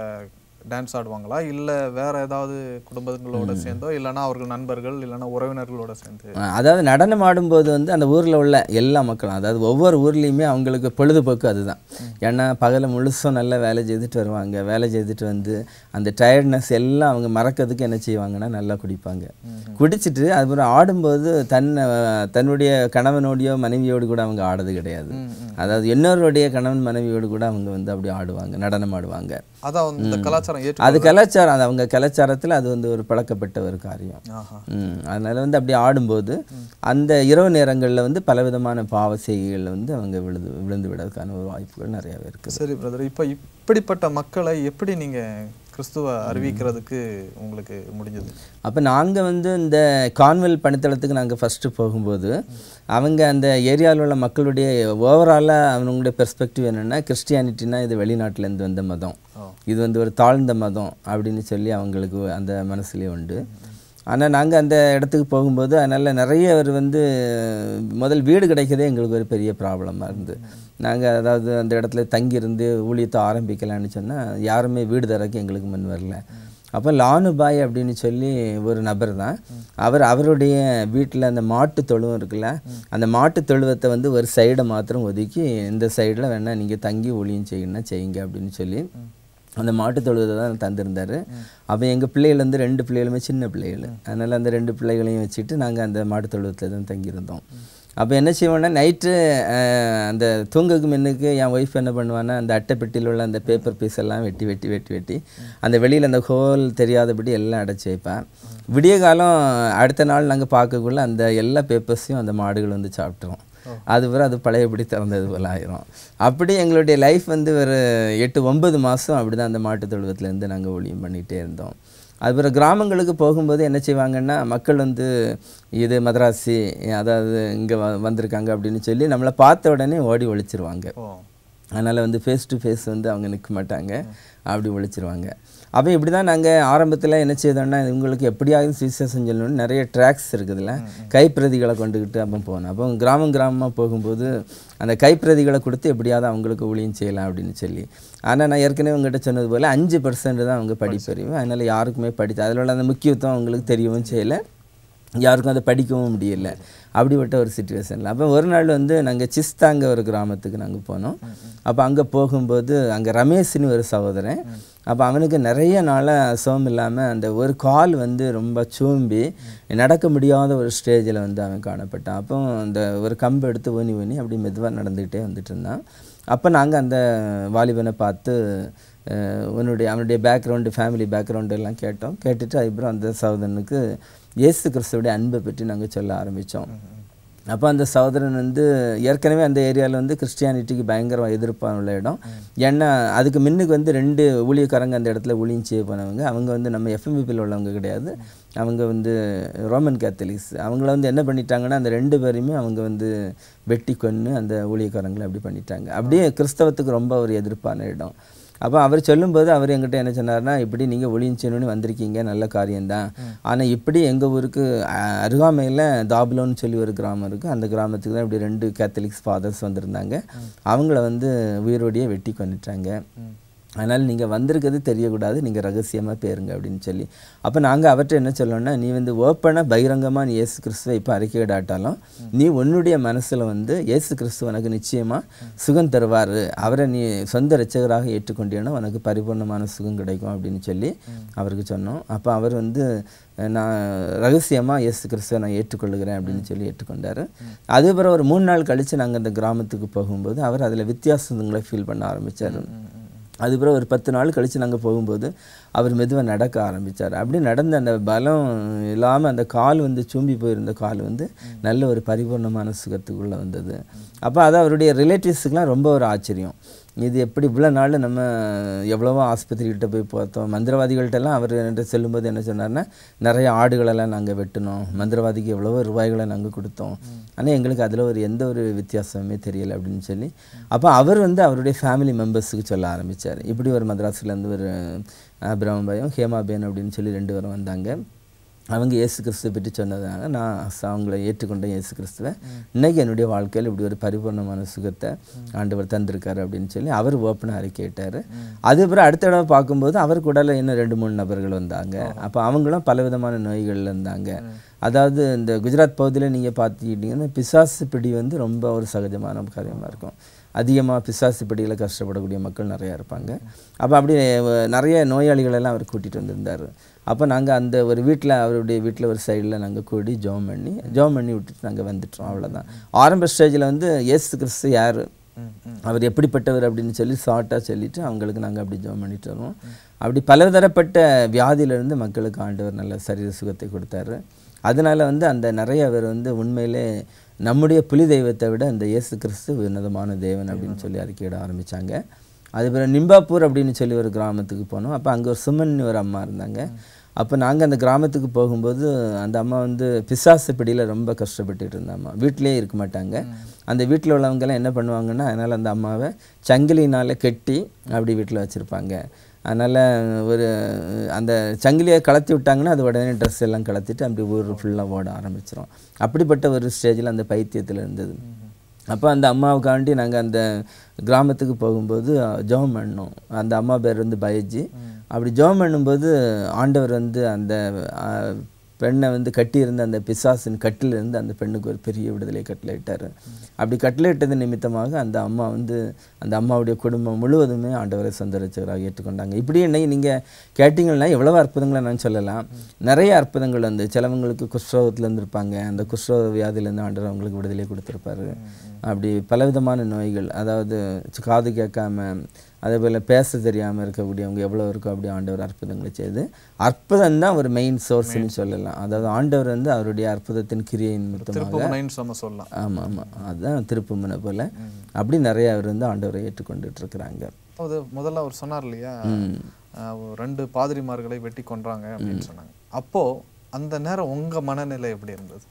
Speaker 1: டான்ஸ் ஆடுவாங்களா இல்ல வேற ஏதாவது குடும்பங்களோட சேர்ந்தோ இல்லைன்னா அவர்கள் நண்பர்கள் இல்லைன்னா உறவினர்களோட சேர்ந்து
Speaker 2: அஹ் அதாவது நடனம் ஆடும்போது வந்து அந்த ஊரில் உள்ள எல்லா மக்களும் அதாவது ஒவ்வொரு ஊர்லேயுமே அவங்களுக்கு பொழுதுபோக்கு அதுதான் ஏன்னா பகல முழுசும் நல்லா வேலை செய்துட்டு வருவாங்க வேலை செய்துட்டு வந்து அந்த டயர்ட்னஸ் எல்லாம் அவங்க மறக்கிறதுக்கு என்ன செய்வாங்கன்னா நல்லா குடிப்பாங்க குடிச்சிட்டு அதுக்கப்புறம் ஆடும்போது தன்னை தன்னுடைய கணவனோடையோ மனைவியோடு கூட அவங்க ஆடுறது கிடையாது அதாவது இன்னொருடைய கணவன் மனைவியோடு கூட அவங்க வந்து அப்படி ஆடுவாங்க நடனம் ஆடுவாங்க
Speaker 1: அதான் வந்து இந்த கலாச்சாரம் ஏற்று
Speaker 2: அது கலாச்சாரம் அது அவங்க கலாச்சாரத்தில் அது வந்து ஒரு பழக்கப்பட்ட ஒரு காரியம்
Speaker 1: ஆஹா
Speaker 2: ம் அதனால வந்து அப்படி ஆடும்போது அந்த இரவு நேரங்களில் வந்து பலவிதமான பாவ செய்கைகளில் வந்து அவங்க விழுந்து விழுந்து விடுறதுக்கான ஒரு வாய்ப்புகள் நிறையவே இருக்குது
Speaker 1: சரி பிரதர் இப்போ இப்படிப்பட்ட மக்களை எப்படி நீங்க கிறிஸ்துவ அறிவிக்கிறதுக்கு உங்களுக்கு முடிஞ்சது
Speaker 2: அப்போ நாங்கள் வந்து இந்த கான்வெல் பணித்தளத்துக்கு நாங்கள் ஃபஸ்ட்டு போகும்போது அவங்க அந்த ஏரியாவில் உள்ள மக்களுடைய ஓவராலாக அவங்களுடைய பெர்ஸ்பெக்டிவ் என்னென்னா கிறிஸ்டியானிட்டினா இது வெளிநாட்டிலேருந்து வந்த மதம்
Speaker 1: ஓ.
Speaker 2: இது வந்து ஒரு தாழ்ந்த மதம் அப்படின்னு சொல்லி அவங்களுக்கு அந்த மனசுலேயே உண்டு ஆனால் நாங்கள் அந்த இடத்துக்கு போகும்போது அதனால் நிறைய பேர் வந்து முதல் வீடு கிடைக்கிறதே எங்களுக்கு ஒரு பெரிய ப்ராப்ளமாக இருந்து நாங்கள் அதாவது அந்த இடத்துல தங்கியிருந்து ஊழியத்தை ஆரம்பிக்கலாம்னு சொன்னால் யாருமே வீடு தரக்கு எங்களுக்கு முன் வரல அப்போ லானு பாய் அப்படின்னு சொல்லி ஒரு நபர் தான் அவர் அவருடைய வீட்டில் அந்த மாட்டு தொழுவம் இருக்குல்ல அந்த மாட்டு தொழுவத்தை வந்து ஒரு சைடை மாத்திரம் ஒதுக்கி இந்த சைடில் வேணால் நீங்கள் தங்கி ஊழியம் செய்யணும்னா செய்யுங்க அப்படின்னு சொல்லி அந்த மாட்டு தொழுவத்தை தான் தந்திருந்தார் அப்போ எங்கள் பிள்ளைகள் வந்து ரெண்டு பிள்ளைகளுமே சின்ன பிள்ளைகள் அதனால் அந்த ரெண்டு பிள்ளைகளையும் வச்சுட்டு நாங்கள் அந்த மாட்டு தொழுவத்தில் தான் தங்கியிருந்தோம் அப்போ என்ன செய்வோன்னா நைட்டு அந்த தூங்குக்கு முன்னுக்கு என் ஒய்ஃப் என்ன பண்ணுவான்னா அந்த அட்டைப்பெட்டியில் உள்ள அந்த பேப்பர் பீஸ் எல்லாம் வெட்டி வெட்டி வெட்டி வெட்டி அந்த வெளியில் அந்த ஹோல் தெரியாதபடி எல்லாம் அடைச்சி வைப்பேன் விடிய காலம் அடுத்த நாள் நாங்கள் பார்க்கக்குள்ள அந்த எல்லா பேப்பர்ஸையும் அந்த மாடுகள் வந்து சாப்பிட்ரும் அது பிறகு அது பழையபடி திறந்தது போல் ஆயிரும் அப்படி எங்களுடைய லைஃப் வந்து ஒரு எட்டு ஒன்பது மாதம் அப்படி தான் அந்த மாட்டு தொழுவத்துலேருந்து நாங்கள் ஒளியம் பண்ணிகிட்டே இருந்தோம் அதுபோல் கிராமங்களுக்கு போகும்போது என்ன செய்வாங்கன்னா மக்கள் வந்து இது மதராசி அதாவது இங்கே வ வந்திருக்காங்க அப்படின்னு சொல்லி நம்மளை பார்த்த உடனே ஓடி ஒழிச்சிருவாங்க
Speaker 1: ஓ
Speaker 2: அதனால் வந்து ஃபேஸ் டு ஃபேஸ் வந்து அவங்க நிற்க மாட்டாங்க அப்படி ஒழிச்சிருவாங்க அப்போ இப்படி தான் நாங்கள் ஆரம்பத்தில் என்ன செய்தோம்னா இவங்களுக்கு எப்படியாவது சுவிசேஷம் சொல்லணும்னு நிறைய ட்ராக்ஸ் இருக்குதுல்ல கைப்பிரதிகளை கொண்டுக்கிட்டு அப்போ போனோம் அப்போ கிராமம் கிராமமாக போகும்போது அந்த கைப்பிரதிகளை கொடுத்து எப்படியாவது அவங்களுக்கு ஊழியம் செய்யலாம் அப்படின்னு சொல்லி ஆனால் நான் ஏற்கனவே உங்ககிட்ட சொன்னது போல் அஞ்சு பர்சன்ட் தான் அவங்க படிப்பறிவு அதனால் யாருக்குமே படித்து அதில் உள்ள அந்த முக்கியத்துவம் அவங்களுக்கு தெரியவும் செய்யலை யாருக்கும் அதை படிக்கவும் முடியல அப்படிப்பட்ட ஒரு சுச்சுவேஷனில் அப்போ ஒரு நாள் வந்து நாங்கள் சிஸ்தாங்க ஒரு கிராமத்துக்கு நாங்கள் போனோம் அப்போ அங்கே போகும்போது அங்கே ரமேஷ்னு ஒரு சகோதரன் அப்போ அவனுக்கு நிறைய நாளாக சோம் இல்லாமல் அந்த ஒரு கால் வந்து ரொம்ப சூம்பி நடக்க முடியாத ஒரு ஸ்டேஜில் வந்து அவன் காணப்பட்டான் அப்போ அந்த ஒரு கம்பு எடுத்து ஊனி ஊனி அப்படி மெதுவாக நடந்துக்கிட்டே வந்துட்டு இருந்தான் அப்போ நாங்கள் அந்த வாலிபனை பார்த்து அஹ், உன்னுடைய அவனுடைய பேக்ரவுண்டு ஃபேமிலி பேக்ரவுண்டு எல்லாம் கேட்டோம் கேட்டுட்டு அதுக்கப்புறம் அந்த சகோதரனுக்கு இயேசு கிறிஸ்துவோடைய அன்பை பற்றி நாங்கள் சொல்ல ஆரம்பித்தோம் அப்போ அந்த சகோதரன் வந்து ஏற்கனவே அந்த ஏரியாவில் வந்து கிறிஸ்டியானிட்டிக்கு பயங்கர எதிர்ப்பான உள்ள இடம் ஏன்னா அதுக்கு முன்னுக்கு வந்து ரெண்டு ஊழியக்காரங்க அந்த இடத்துல ஊழியம் செய்ய போனவங்க அவங்க வந்து நம்ம எஃப்எம்பிபியில் உள்ளவங்க கிடையாது அவங்க வந்து ரோமன் கேத்தலிக்ஸ் அவங்கள வந்து என்ன பண்ணிட்டாங்கன்னா அந்த ரெண்டு பேரையுமே அவங்க வந்து வெட்டி கொன்று அந்த ஊழியக்காரங்களை அப்படி பண்ணிட்டாங்க அப்படியே கிறிஸ்தவத்துக்கு ரொம்ப ஒரு எதிர்ப்பான இடம் அப்போ அவர் சொல்லும்போது அவர் எங்கிட்ட என்ன சொன்னார்னா இப்படி நீங்கள் ஒளிஞ்சணுன்னு வந்திருக்கீங்க நல்ல காரியம்தான் ஆனால் இப்படி எங்கள் ஊருக்கு அருகாமையில் தாபுலோன்னு சொல்லி ஒரு கிராமம் இருக்குது அந்த கிராமத்துக்கு தான் இப்படி ரெண்டு கேத்தலிக்ஸ் ஃபாதர்ஸ் வந்திருந்தாங்க அவங்கள வந்து உயிரோடையே வெட்டி கொண்டுட்டாங்க அதனால் நீங்கள் வந்திருக்கிறது தெரியக்கூடாது நீங்கள் ரகசியமாக பேருங்க அப்படின்னு சொல்லி அப்போ நாங்கள் அவர்கிட்ட என்ன சொல்லணும்னா நீ வந்து ஓப்பனாக பகிரங்கமாக நீ இயேசு கிறிஸ்துவை இப்போ அறிக்கையிடாட்டாலும் நீ உன்னுடைய மனசில் வந்து இயேசு கிறிஸ்து உனக்கு நிச்சயமாக சுகம் தருவார் அவரை நீ சொந்த இரட்சகராக ஏற்றுக்கொண்டீங்கன்னா உனக்கு பரிபூர்ணமான சுகம் கிடைக்கும் அப்படின்னு சொல்லி அவருக்கு சொன்னோம் அப்போ அவர் வந்து அஹ், நான் ரகசியமாக இயேசு கிறிஸ்துவை நான் ஏற்றுக்கொள்ளுகிறேன் அப்படின்னு சொல்லி ஏற்றுக்கொண்டார் அதுக்கப்புறம் ஒரு மூணு நாள் கழித்து நாங்கள் அந்த கிராமத்துக்கு போகும்போது அவர் அதில் வித்தியாசங்களை ஃபீல் பண்ண ஆரம்பித்தார் அதுக்கப்புறம் ஒரு பத்து நாள் கழித்து நாங்கள் போகும்போது அவர் மெதுவாக நடக்க ஆரம்பித்தார் அப்படி நடந்த அந்த பலம் இல்லாமல் அந்த கால் வந்து சூம்பி போயிருந்த கால் வந்து நல்ல ஒரு பரிபூர்ணமான சுகத்துக்குள்ளே வந்தது அப்போ அது அவருடைய ரிலேட்டிவ்ஸுக்கெலாம் ரொம்ப ஒரு ஆச்சரியம் இது எப்படி இவ்வளோ நாள் நம்ம எவ்வளவோ ஆஸ்பத்திரிகிட்ட போய் பார்த்தோம் மந்திரவாதிகள்கிட்டலாம் அவர் என்கிட்ட செல்லும்போது என்ன சொன்னார்னா நிறைய ஆடுகளெல்லாம் நாங்கள் வெட்டினோம் மந்திரவாதிக்கு எவ்வளவோ ரூபாய்களை நாங்கள் கொடுத்தோம் ஆனால் எங்களுக்கு அதில் ஒரு எந்த ஒரு வித்தியாசமே தெரியலை அப்படின்னு சொல்லி அப்போ அவர் வந்து அவருடைய ஃபேமிலி மெம்பர்ஸுக்கு சொல்ல ஆரம்பித்தார் இப்படி ஒரு மദ്രാஸ்லேருந்து ஒரு அபிராமபாயும் ஹேமாபேன் அப்படின்னு சொல்லி ரெண்டு பேரும் வந்தாங்க அவங்க இயேசு கிறிஸ்துவை பற்றி சொன்னதுனால நான் ச- அவங்கள ஏற்றுக்கொண்ட இயேசு கிறிஸ்துவை இன்னைக்கு என்னுடைய வாழ்க்கையில் இப்படி ஒரு பரிபூர்ணமான சுகத்தை ஆண்டவர் தந்திருக்காரு அப்படின்னு சொல்லி அவர் ஓப்பனாக அறிக்கையிட்டார் அதுக்கப்புறம் அடுத்த தடவை பார்க்கும்போது அவர் கூட இன்னும் ரெண்டு மூணு நபர்கள் வந்தாங்க அப்போ அவங்களும் பலவிதமான நோய்களில் இருந்தாங்க அதாவது இந்த குஜராத் பகுதியில் நீங்கள் பார்த்துக்கிட்டிங்கன்னா பிசாசு பிடி வந்து ரொம்ப ஒரு சகஜமான காரியமாக இருக்கும் அதிகமாக பிசாசு பிடியில் கஷ்டப்படக்கூடிய மக்கள் நிறையா இருப்பாங்க அப்போ அப்படி அஹ், நிறைய நோயாளிகளெல்லாம் அவர் கூட்டிகிட்டு வந்திருந்தார் அப்போ நாங்கள் அந்த ஒரு வீட்டில் அவருடைய வீட்டில் ஒரு சைடில் நாங்கள் கூடி ஜோம் பண்ணி ஜோம் பண்ணி விட்டுட்டு நாங்கள் வந்துட்டோம் அவ்வளோதான் ஆரம்ப ஸ்டேஜில் வந்து இயேசு கிறிஸ்து யார் அவர் எப்படிப்பட்டவர் அப்படின்னு சொல்லி ஷார்ட்டாக சொல்லிட்டு அவங்களுக்கு நாங்கள் அப்படி ஜோம் பண்ணிட்டு வருவோம் அப்படி பலதரப்பட்ட வியாதியிலிருந்து மக்களுக்கு ஆண்டவர் நல்ல சரீர சுகத்தை கொடுத்தாரு அதனால வந்து அந்த நிறைய பேர் வந்து உண்மையிலே நம்முடைய புலி தெய்வத்தை விட அந்த இயேசு கிறிஸ்து உன்னதமான தேவன் அப்படின்னு சொல்லி அறிக்கையிட ஆரம்பிச்சாங்க அது பிறகு நிம்பாப்பூர் அப்படின்னு சொல்லி ஒரு கிராமத்துக்கு போனோம் அப்போ அங்கே ஒரு சுமன் ஒரு அம்மா இருந்தாங்க அப்போ நாங்கள் அந்த கிராமத்துக்கு போகும்போது அந்த அம்மா வந்து பிசாசு பிடியில் ரொம்ப கஷ்டப்பட்டுட்டு இருந்த அம்மா வீட்டிலேயே இருக்க மாட்டாங்க அந்த வீட்டில் உள்ளவங்கெல்லாம் என்ன பண்ணுவாங்கன்னா அதனால் அந்த அம்மாவை சங்கிலினால் கெட்டி அப்படி வீட்டில் வச்சுருப்பாங்க அதனால் ஒரு அந்த சங்கிலியை கலத்தி விட்டாங்கன்னா அது உடனே ட்ரெஸ் எல்லாம் கலத்திட்டு அப்படி ஊர் ஃபுல்லாக ஓட ஆரம்பிச்சிரும் அப்படிப்பட்ட ஒரு ஸ்டேஜில் அந்த பைத்தியத்தில் இருந்தது அப்போ அந்த அம்மாவுக்காண்டி நாங்கள் அந்த கிராமத்துக்கு போகும்போது ஜெபம் பண்ணோம் அந்த அம்மா பேர் வந்து பயஜி அப்படி ஜெபம் பண்ணும்போது ஆண்டவர் வந்து அந்த அஹ், பெண்ணை வந்து கட்டியிருந்த அந்த பிசாசின் கட்டிலிருந்து அந்த பெண்ணுக்கு ஒரு பெரிய விடுதலை கட்டளையிட்டார் அப்படி கட்டளையிட்டது நிமித்தமாக அந்த அம்மா வந்து அந்த அம்மாவுடைய குடும்பம் முழுவதுமே ஆண்டவரை சொந்த ரட்சகராக ஏற்றுக்கொண்டாங்க இப்படி என்னை நீங்கள் கேட்டிங்கன்னா எவ்வளவோ அற்புதங்களை நான் சொல்லலாம் நிறைய அற்புதங்கள் வந்து சிலவங்களுக்கு குஷ்ரோகத்தில் இருந்திருப்பாங்க அந்த குஷ்ரோக வியாதியிலேருந்து ஆண்டவர் அவங்களுக்கு விடுதலை கொடுத்துருப்பாரு அப்படி பலவிதமான நோய்கள் அதாவது காது கேட்காம அதே போல் பேச தெரியாமல் இருக்கக்கூடியவங்க எவ்வளோ இருக்கோ அப்படி ஆண்டவர் அற்புதங்களை செய்து அற்புதம் தான் ஒரு மெயின் சோர்ஸ்னு சொல்லலாம் அதாவது ஆண்டவர் வந்து அவருடைய அற்புதத்தின் கிரியின் நிமித்தமாக
Speaker 1: திருப்புமுனைன்னு நம்ம சொல்லலாம்
Speaker 2: ஆமாம் ஆமாம் அதுதான் திருப்புமுனை போல் அப்படி நிறைய அவர் வந்து ஆண்டவரை ஏற்றுக்கொண்டுட்டு இருக்கிறாங்க
Speaker 1: அது முதல்ல அவர் சொன்னார் இல்லையா ஆஹ், ஒரு ரெண்டு பாதிரிமார்களை வெட்டி கொன்றாங்க அப்படின்னு சொன்னாங்க அப்போ அந்த நேரம் உங்க மனநிலை எப்படி இருந்தது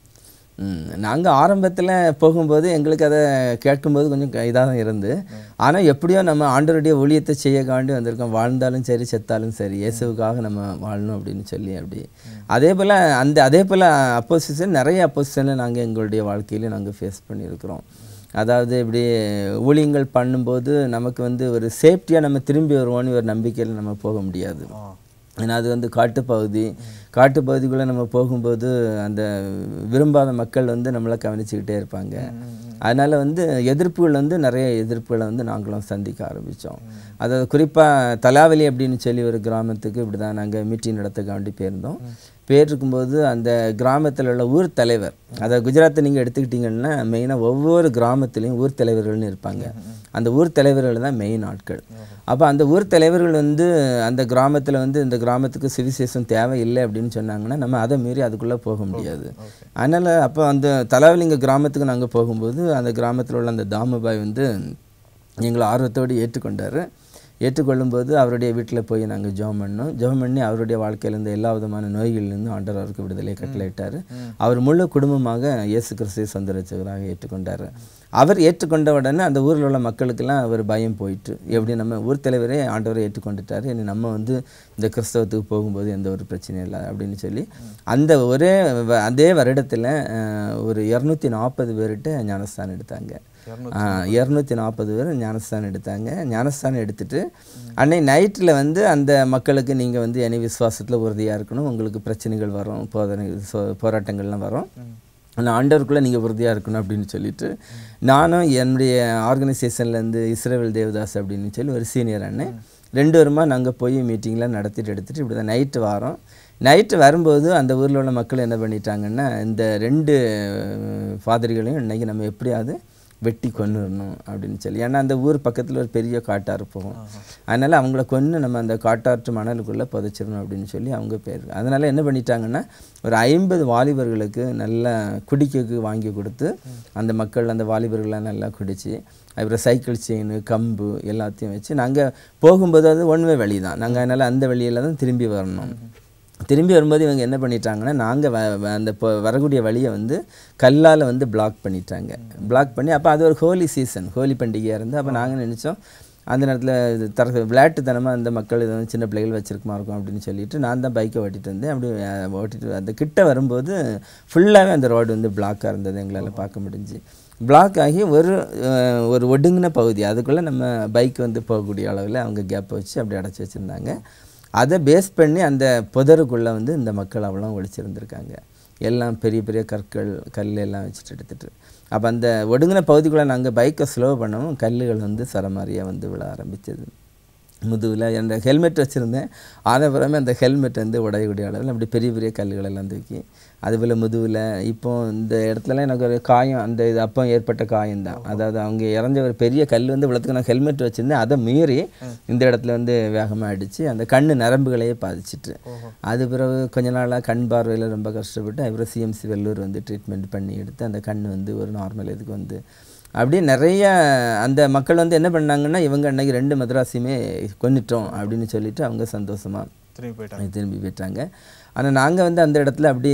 Speaker 2: நாங்கள் ஆரம்பத்தில் போகும்போது எங்களுக்கு அதை கேட்கும்போது கொஞ்சம் இதாக தான் இருந்து ஆனால் எப்படியோ நம்ம ஆண்டவருடைய ஊழியத்தை செய்ய காண்டி வந்திருக்கோம் வாழ்ந்தாலும் சரி செத்தாலும் சரி இயேசுவுக்காக நம்ம வாழணும் அப்படின்னு சொல்லி அப்படி அதே போல் அந்த அதே போல் அப்போசிஷன் நிறைய அப்போசிஷனை நாங்கள் எங்களுடைய வாழ்க்கையில நாங்கள் ஃபேஸ் பண்ணியிருக்கிறோம் அதாவது இப்படி ஊழியங்கள் பண்ணும்போது நமக்கு வந்து ஒரு சேஃப்டியாக நம்ம திரும்பி வருவோம்னு ஒரு நம்பிக்கையில் நம்ம போக முடியாது
Speaker 1: ஆ.
Speaker 2: ஏன்னா அது வந்து காட்டுப்பகுதி காட்டுப்பகுதிக்குள்ளே நம்ம போகும்போது அந்த விரும்பாத மக்கள் வந்து நம்மளை கவனிச்சுக்கிட்டே இருப்பாங்க அதனால் வந்து எதிர்ப்புகள் வந்து நிறைய எதிர்ப்புகளை வந்து நாங்களும் சந்திக்க ஆரம்பித்தோம் அதாவது குறிப்பாக தலாவலி அப்படின்னு சொல்லி ஒரு கிராமத்துக்கு இப்படி தான் நாங்கள் மீட்டிங் நடத்துக்காண்டி போயிருந்தோம் போயிருக்கும்போது அந்த கிராமத்தில் உள்ள ஊர் தலைவர் அதாவது குஜராத்தை நீங்கள் எடுத்துக்கிட்டிங்கன்னா மெயினாக ஒவ்வொரு கிராமத்துலேயும் ஊர் தலைவர்கள்னு இருப்பாங்க அந்த ஊர் தலைவர்கள் தான் மெயின் ஆட்கள் அப்போ அந்த ஊர் தலைவர்கள் வந்து அந்த கிராமத்தில் வந்து இந்த கிராமத்துக்கு சிவிசேஷம் தேவையில்லை அப்படின்னு சொன்னாங்கன்னா நம்ம அதை மீறி அதுக்குள்ளே போக முடியாது அதனால் அப்போ அந்த தலாவலிங்க கிராமத்துக்கு நாங்கள் போகும்போது அந்த கிராமத்தில் உள்ள அந்த தாமுபாய் வந்து எங்களை ஆர்வத்தோடு ஏற்றுக்கொண்டார் ஏற்றுக்கொள்ளும்போது அவருடைய வீட்டில் போய் நாங்கள் ஜெபம் பண்ணோம் ஜெபம் பண்ணி அவருடைய வாழ்க்கையில இருந்த எல்லா விதமான நோய்களிலிருந்து ஆண்டவர் அவருக்கு விடுதலை கட்டளையிட்டார் அவர் முழு குடும்பமாக இயேசு கிறிஸ்துவை சொந்த ரட்சகராக ஏற்றுக்கொண்டார் அவர் ஏற்றுக்கொண்ட உடனே அந்த ஊரில் உள்ள மக்களுக்கெல்லாம் அவர் பயம் போயிட்டு எப்படி நம்ம ஊர் தலைவரே ஆண்டவரை ஏற்றுக்கொண்டுட்டார் இனி நம்ம வந்து இந்த கிறிஸ்தவத்துக்கு போகும்போது எந்த ஒரு பிரச்சனையும் இல்லை அப்படின்னு சொல்லி அந்த ஒரே வ- அதே வருடத்தில் ஒரு இரநூத்தி நாற்பது பேர்கிட்ட ஞானஸ்தானம் எடுத்தாங்க இரநூத்தி நாற்பது பேர் ஞானஸ்தானம் எடுத்தாங்க ஞானஸ்தானம் எடுத்துட்டு அன்னைக்கு நைட்டில் வந்து அந்த மக்களுக்கு நீங்கள் வந்து இனி விசுவாசத்தில் உறுதியாக இருக்கணும் உங்களுக்கு பிரச்சனைகள் வரும் போதனை சோ- போராட்டங்கள்லாம் வரும் ஆனால் ஆண்டவருக்குள்ளே நீங்கள் உறுதியாக இருக்கணும் அப்படின்னு சொல்லிட்டு நானும் என்னுடைய ஆர்கனைசேஷன்லேருந்து இஸ்ரேல் தேவதாஸ் அப்படின்னு சொல்லி ஒரு சீனியர் அண்ணன் ரெண்டு பேருமா நாங்கள் போய் மீட்டிங்லாம் நடத்திட்டு எடுத்துகிட்டு இப்படி தான் நைட்டு வாரோம் நைட்டு வரும்போது அந்த ஊரில் உள்ள மக்கள் என்ன பண்ணிட்டாங்கன்னா இந்த ரெண்டு ஃபாதர்களையும் இன்னைக்கு நம்ம எப்படியாவது வெட்டி கொன்னுடணும் அப்படின்னு சொல்லி ஏன்னா அந்த ஊர் பக்கத்தில் ஒரு பெரிய காட்டாறு போகும் அதனால் அவங்கள கொன்று நம்ம அந்த காட்டாற்று மணலுக்குள்ளே புதைச்சிடணும் அப்படின்னு சொல்லி அவங்க பேர் அதனால் என்ன பண்ணிட்டாங்கன்னா ஒரு ஐம்பது வாலிபர்களுக்கு நல்லா குடிக்கக்கு வாங்கி கொடுத்து அந்த மக்கள் அந்த வாலிபர்கள்லாம் நல்லா குடித்து அப்புறம் சைக்கிள் செயின் கம்பு எல்லாத்தையும் வச்சு நாங்கள் போகும்போது அது ஒன்வே வழி தான் நாங்கள் அதனால் அந்த வழியில் தான் திரும்பி வரணும் திரும்பி வரும்போது இவங்க என்ன பண்ணிட்டாங்கன்னா நாங்கள் வ வ- அந்த இப்போ வரக்கூடிய வழியை வந்து கல்லால் வந்து பிளாக் பண்ணிட்டாங்க பிளாக் பண்ணி அப்போ அது ஒரு ஹோலி சீசன் ஹோலி பண்டிகையாக இருந்து அப்போ நாங்கள் நினச்சோம் அந்த நேரத்தில் தர விளையாட்டுத்தனமாக அந்த மக்கள் இது வந்து சின்ன பிள்ளைகள் வச்சிருக்குமா இருக்கும் அப்படின்னு சொல்லிட்டு நான் தான் பைக்கை ஓட்டிட்டு வந்தேன் அப்படி அஹ், ஓட்டிட்டு அந்த கிட்ட வரும்போது ஃபுல்லாகவே அந்த ரோடு வந்து பிளாக்காக இருந்தது எங்களால் பார்க்க முடிஞ்சு பிளாக் ஆகி ஒரு அஹ், ஒரு ஒடுங்கின பகுதி அதுக்குள்ளே நம்ம பைக் வந்து போகக்கூடிய அளவில் அவங்க கேப் வச்சு அப்படி அடைச்சி வச்சுருந்தாங்க அதை பேஸ் பண்ணி அந்த புதருக்குள்ளே வந்து இந்த மக்கள் அவ்வளோ ஒழிச்சிருந்துருக்காங்க எல்லாம் பெரிய பெரிய கற்கள் கல் எல்லாம் வச்சுட்டு எடுத்துட்டு அப்போ அந்த ஒடுங்கின பகுதிக்குள்ளே நாங்கள் பைக்கை ஸ்லோ பண்ணவும் கல்லுகள் வந்து சரமாரியாக வந்து விழ ஆரம்பிச்சது முதுகில் அந்த ஹெல்மெட் வச்சுருந்தேன் ஆனப்புறமே அந்த ஹெல்மெட் வந்து உடையக்கூடிய அளவில் அப்படி பெரிய பெரிய கல்லுகள் எல்லாம் தூக்கி அதுபோல் முதுகில் இப்போ இந்த இடத்துலலாம் எனக்கு ஒரு காயம் அந்த இது அப்போ ஏற்பட்ட காயம் தான் அதாவது அவங்க இறந்த ஒரு பெரிய கல் வந்து இவ்வளோத்துக்கு நான் ஹெல்மெட் வச்சுருந்தேன் அதை மீறி இந்த இடத்துல வந்து வேகமாக அடித்து அந்த கண்ணு நரம்புகளையே பாதிச்சிட்டு அது பிறகு கொஞ்ச நாளாக கண் பார்வையில் ரொம்ப கஷ்டப்பட்டு அப்புறம் சிஎம்சி வெள்ளூர் வந்து ட்ரீட்மெண்ட் பண்ணி எடுத்து அந்த கண் வந்து ஒரு நார்மல் இதுக்கு வந்து அப்படியே நிறைய அந்த மக்கள் வந்து என்ன பண்ணாங்கன்னா இவங்க அன்னைக்கு ரெண்டு மദ്രാസിயுமே கொன்னுட்டோம் அப்படின்னு சொல்லிட்டு அவங்க சந்தோஷமாக
Speaker 1: திரும்பி போயிட்டாங்க
Speaker 2: திரும்பி போயிட்டாங்க ஆனால் நாங்கள் வந்து அந்த இடத்துல அப்படி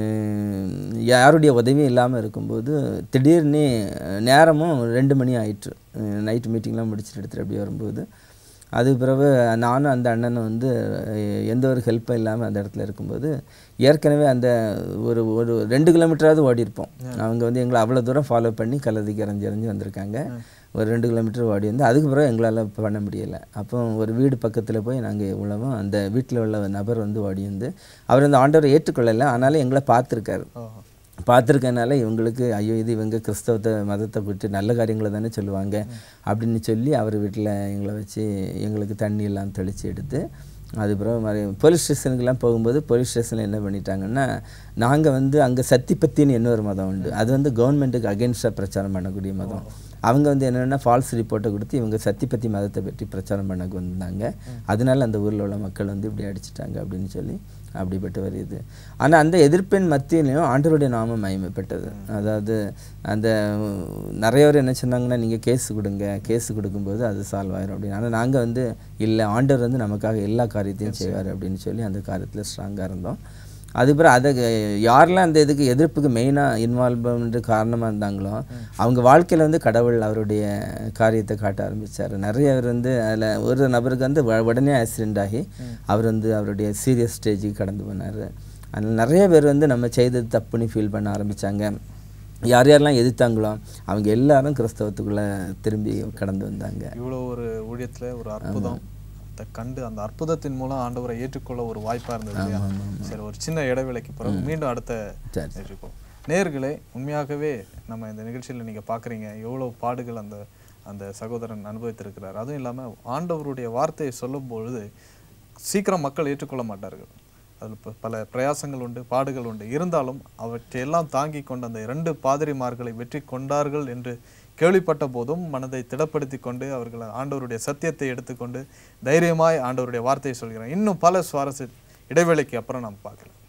Speaker 2: யாருடைய உதவியும் இல்லாமல் இருக்கும்போது திடீர்னு நேரமும் ரெண்டு மணி ஆயிற்று நைட் மீட்டிங்லாம் முடிச்சுட்டு எடுத்துகிட்டு அப்படி வரும்போது அதுக்கு பிறகு நானும் அந்த அண்ணனும் வந்து அஹ், எந்த ஒரு ஹெல்ப்பும் இல்லாமல் அந்த இடத்துல இருக்கும்போது ஏற்கனவே அந்த ஒரு ஒரு ரெண்டு கிலோமீட்டராவது ஓடி இருப்போம் அவங்க வந்து எங்களை அவ்வளோ தூரம் ஃபாலோ பண்ணி கல்லதிக்கு இறஞ்சி இறஞ்சி வந்திருக்காங்க ஒரு ரெண்டு கிலோமீட்டர் ஓடி வந்து அதுக்கு பிறகு எங்களால் பண்ண முடியலை அப்போ ஒரு வீடு பக்கத்தில் போய் நாங்கள் உழவும் அந்த வீட்டில் உள்ள நபர் வந்து ஓடி வந்து அவர் அந்த ஆண்டவரை ஏற்றுக்கொள்ளலை ஆனாலும் எங்களை பார்த்துருக்காரு
Speaker 1: ஓஹோ
Speaker 2: பார்த்துருக்கனால இவங்களுக்கு ஐயோ இது இவங்க கிறிஸ்தவத்தை மதத்தை குறித்து நல்ல காரியங்களை தானே சொல்லுவாங்க அப்படின்னு சொல்லி அவர் வீட்டில் எங்களை வச்சு எங்களுக்கு தண்ணி எல்லாம் தெளித்து எடுத்து அது பிறகு மாதிரி போலீஸ் ஸ்டேஷனுக்கெல்லாம் போகும்போது போலீஸ் ஸ்டேஷனில் என்ன பண்ணிட்டாங்கன்னா நாங்கள் வந்து அங்கே சத்திப்பத்தின்னு இன்னொரு மதம் உண்டு அது வந்து கவர்மெண்ட்டுக்கு அகென்ஸ்டாக பிரச்சாரம் பண்ணக்கூடிய மதம் அவங்க வந்து என்னென்னா ஃபால்ஸ் ரிப்போர்ட்டை கொடுத்து இவங்க சத்திப்பத்தி மதத்தை பற்றி பிரச்சாரம் பண்ண வந்தாங்க அதனால அந்த ஊரில் உள்ள மக்கள் வந்து இப்படி அடிச்சிட்டாங்க அப்படின்னு சொல்லி அப்படிப்பட்ட ஒரு இது ஆனால் அந்த எதிர்ப்பின் மத்தியிலையும் ஆண்டவருடைய நாமம் மகிமைப்பட்டது அதாவது அந்த உம், நிறைய பேர் என்ன சொன்னாங்கன்னா நீங்கள் கேஸ் கொடுங்க கேஸ் கொடுக்கும்போது அது சால்வ் ஆயிரும் அப்படின்னு ஆனால் நாங்கள் வந்து இல்லை ஆண்டவர் வந்து நமக்காக எல்லா காரியத்தையும் செய்வார் அப்படின்னு சொல்லி அந்த காரியத்தில் ஸ்ட்ராங்காக இருந்தோம் அதுக்கப்புறம் அதை யாரெல்லாம் அந்த இதுக்கு எதிர்ப்புக்கு மெயினாக இன்வால்வ்மெண்ட் காரணமாக இருந்தாங்களோ அவங்க வாழ்க்கையில் வந்து கடவுள் அவருடைய காரியத்தை காட்ட ஆரம்பிச்சார் நிறைய பேர் வந்து அதில் ஒரு நபருக்கு வந்து உ- உடனே ஆக்சிடெண்ட் ஆகி அவர் வந்து அவருடைய சீரியஸ் ஸ்டேஜுக்கு கடந்து போனார் அதனால் நிறைய பேர் வந்து நம்ம செய்தது தப்புன்னு ஃபீல் பண்ண ஆரம்பித்தாங்க யார் யாரெல்லாம் எதிர்த்தாங்களோ அவங்க எல்லாரும் கிறிஸ்தவத்துக்குள்ளே திரும்பி கடந்து வந்தாங்க
Speaker 1: இவ்வளோ ஒரு ஊழியத்துல ஒரு அற்புதம் அதை கண்டு அந்த அற்புதத்தின் மூலம் ஆண்டவரை ஏற்றுக்கொள்ள ஒரு வாய்ப்பா இருந்தது இல்லையா சரி ஒரு சின்ன இடைவேளைக்கு பிறகு மீண்டும் அடுத்த
Speaker 2: சரி.
Speaker 1: நிகழ்ச்சிப்போம் நேர்களே உண்மையாகவே நம்ம இந்த நிகழ்ச்சியில் நீங்க பார்க்குறீங்க எவ்வளோ பாடுகள் அந்த அந்த சகோதரன் அனுபவித்திருக்கிறார் அதுவும் இல்லாம ஆண்டவருடைய வார்த்தையை சொல்லும் பொழுது சீக்கிரம் மக்கள் ஏற்றுக்கொள்ள மாட்டார்கள் அதில் ப- பல பிரயாசங்கள் உண்டு பாடுகள் உண்டு இருந்தாலும் அவற்றையெல்லாம் தாங்கி கொண்டு அந்த இரண்டு பாதிரிமார்களை வெற்றி கொண்டார்கள் என்று கேள்விப்பட்ட போதும் மனதை திடப்படுத்தி கொண்டு அவர்கள் ஆண்டவருடைய சத்தியத்தை எடுத்துக்கொண்டு தைரியமாய் ஆண்டவருடைய வார்த்தையை சொல்கிறார் இன்னும் பல சுவாரஸ்ய இடைவேளைக்கு அப்புறம் நாம் பார்க்கலாம்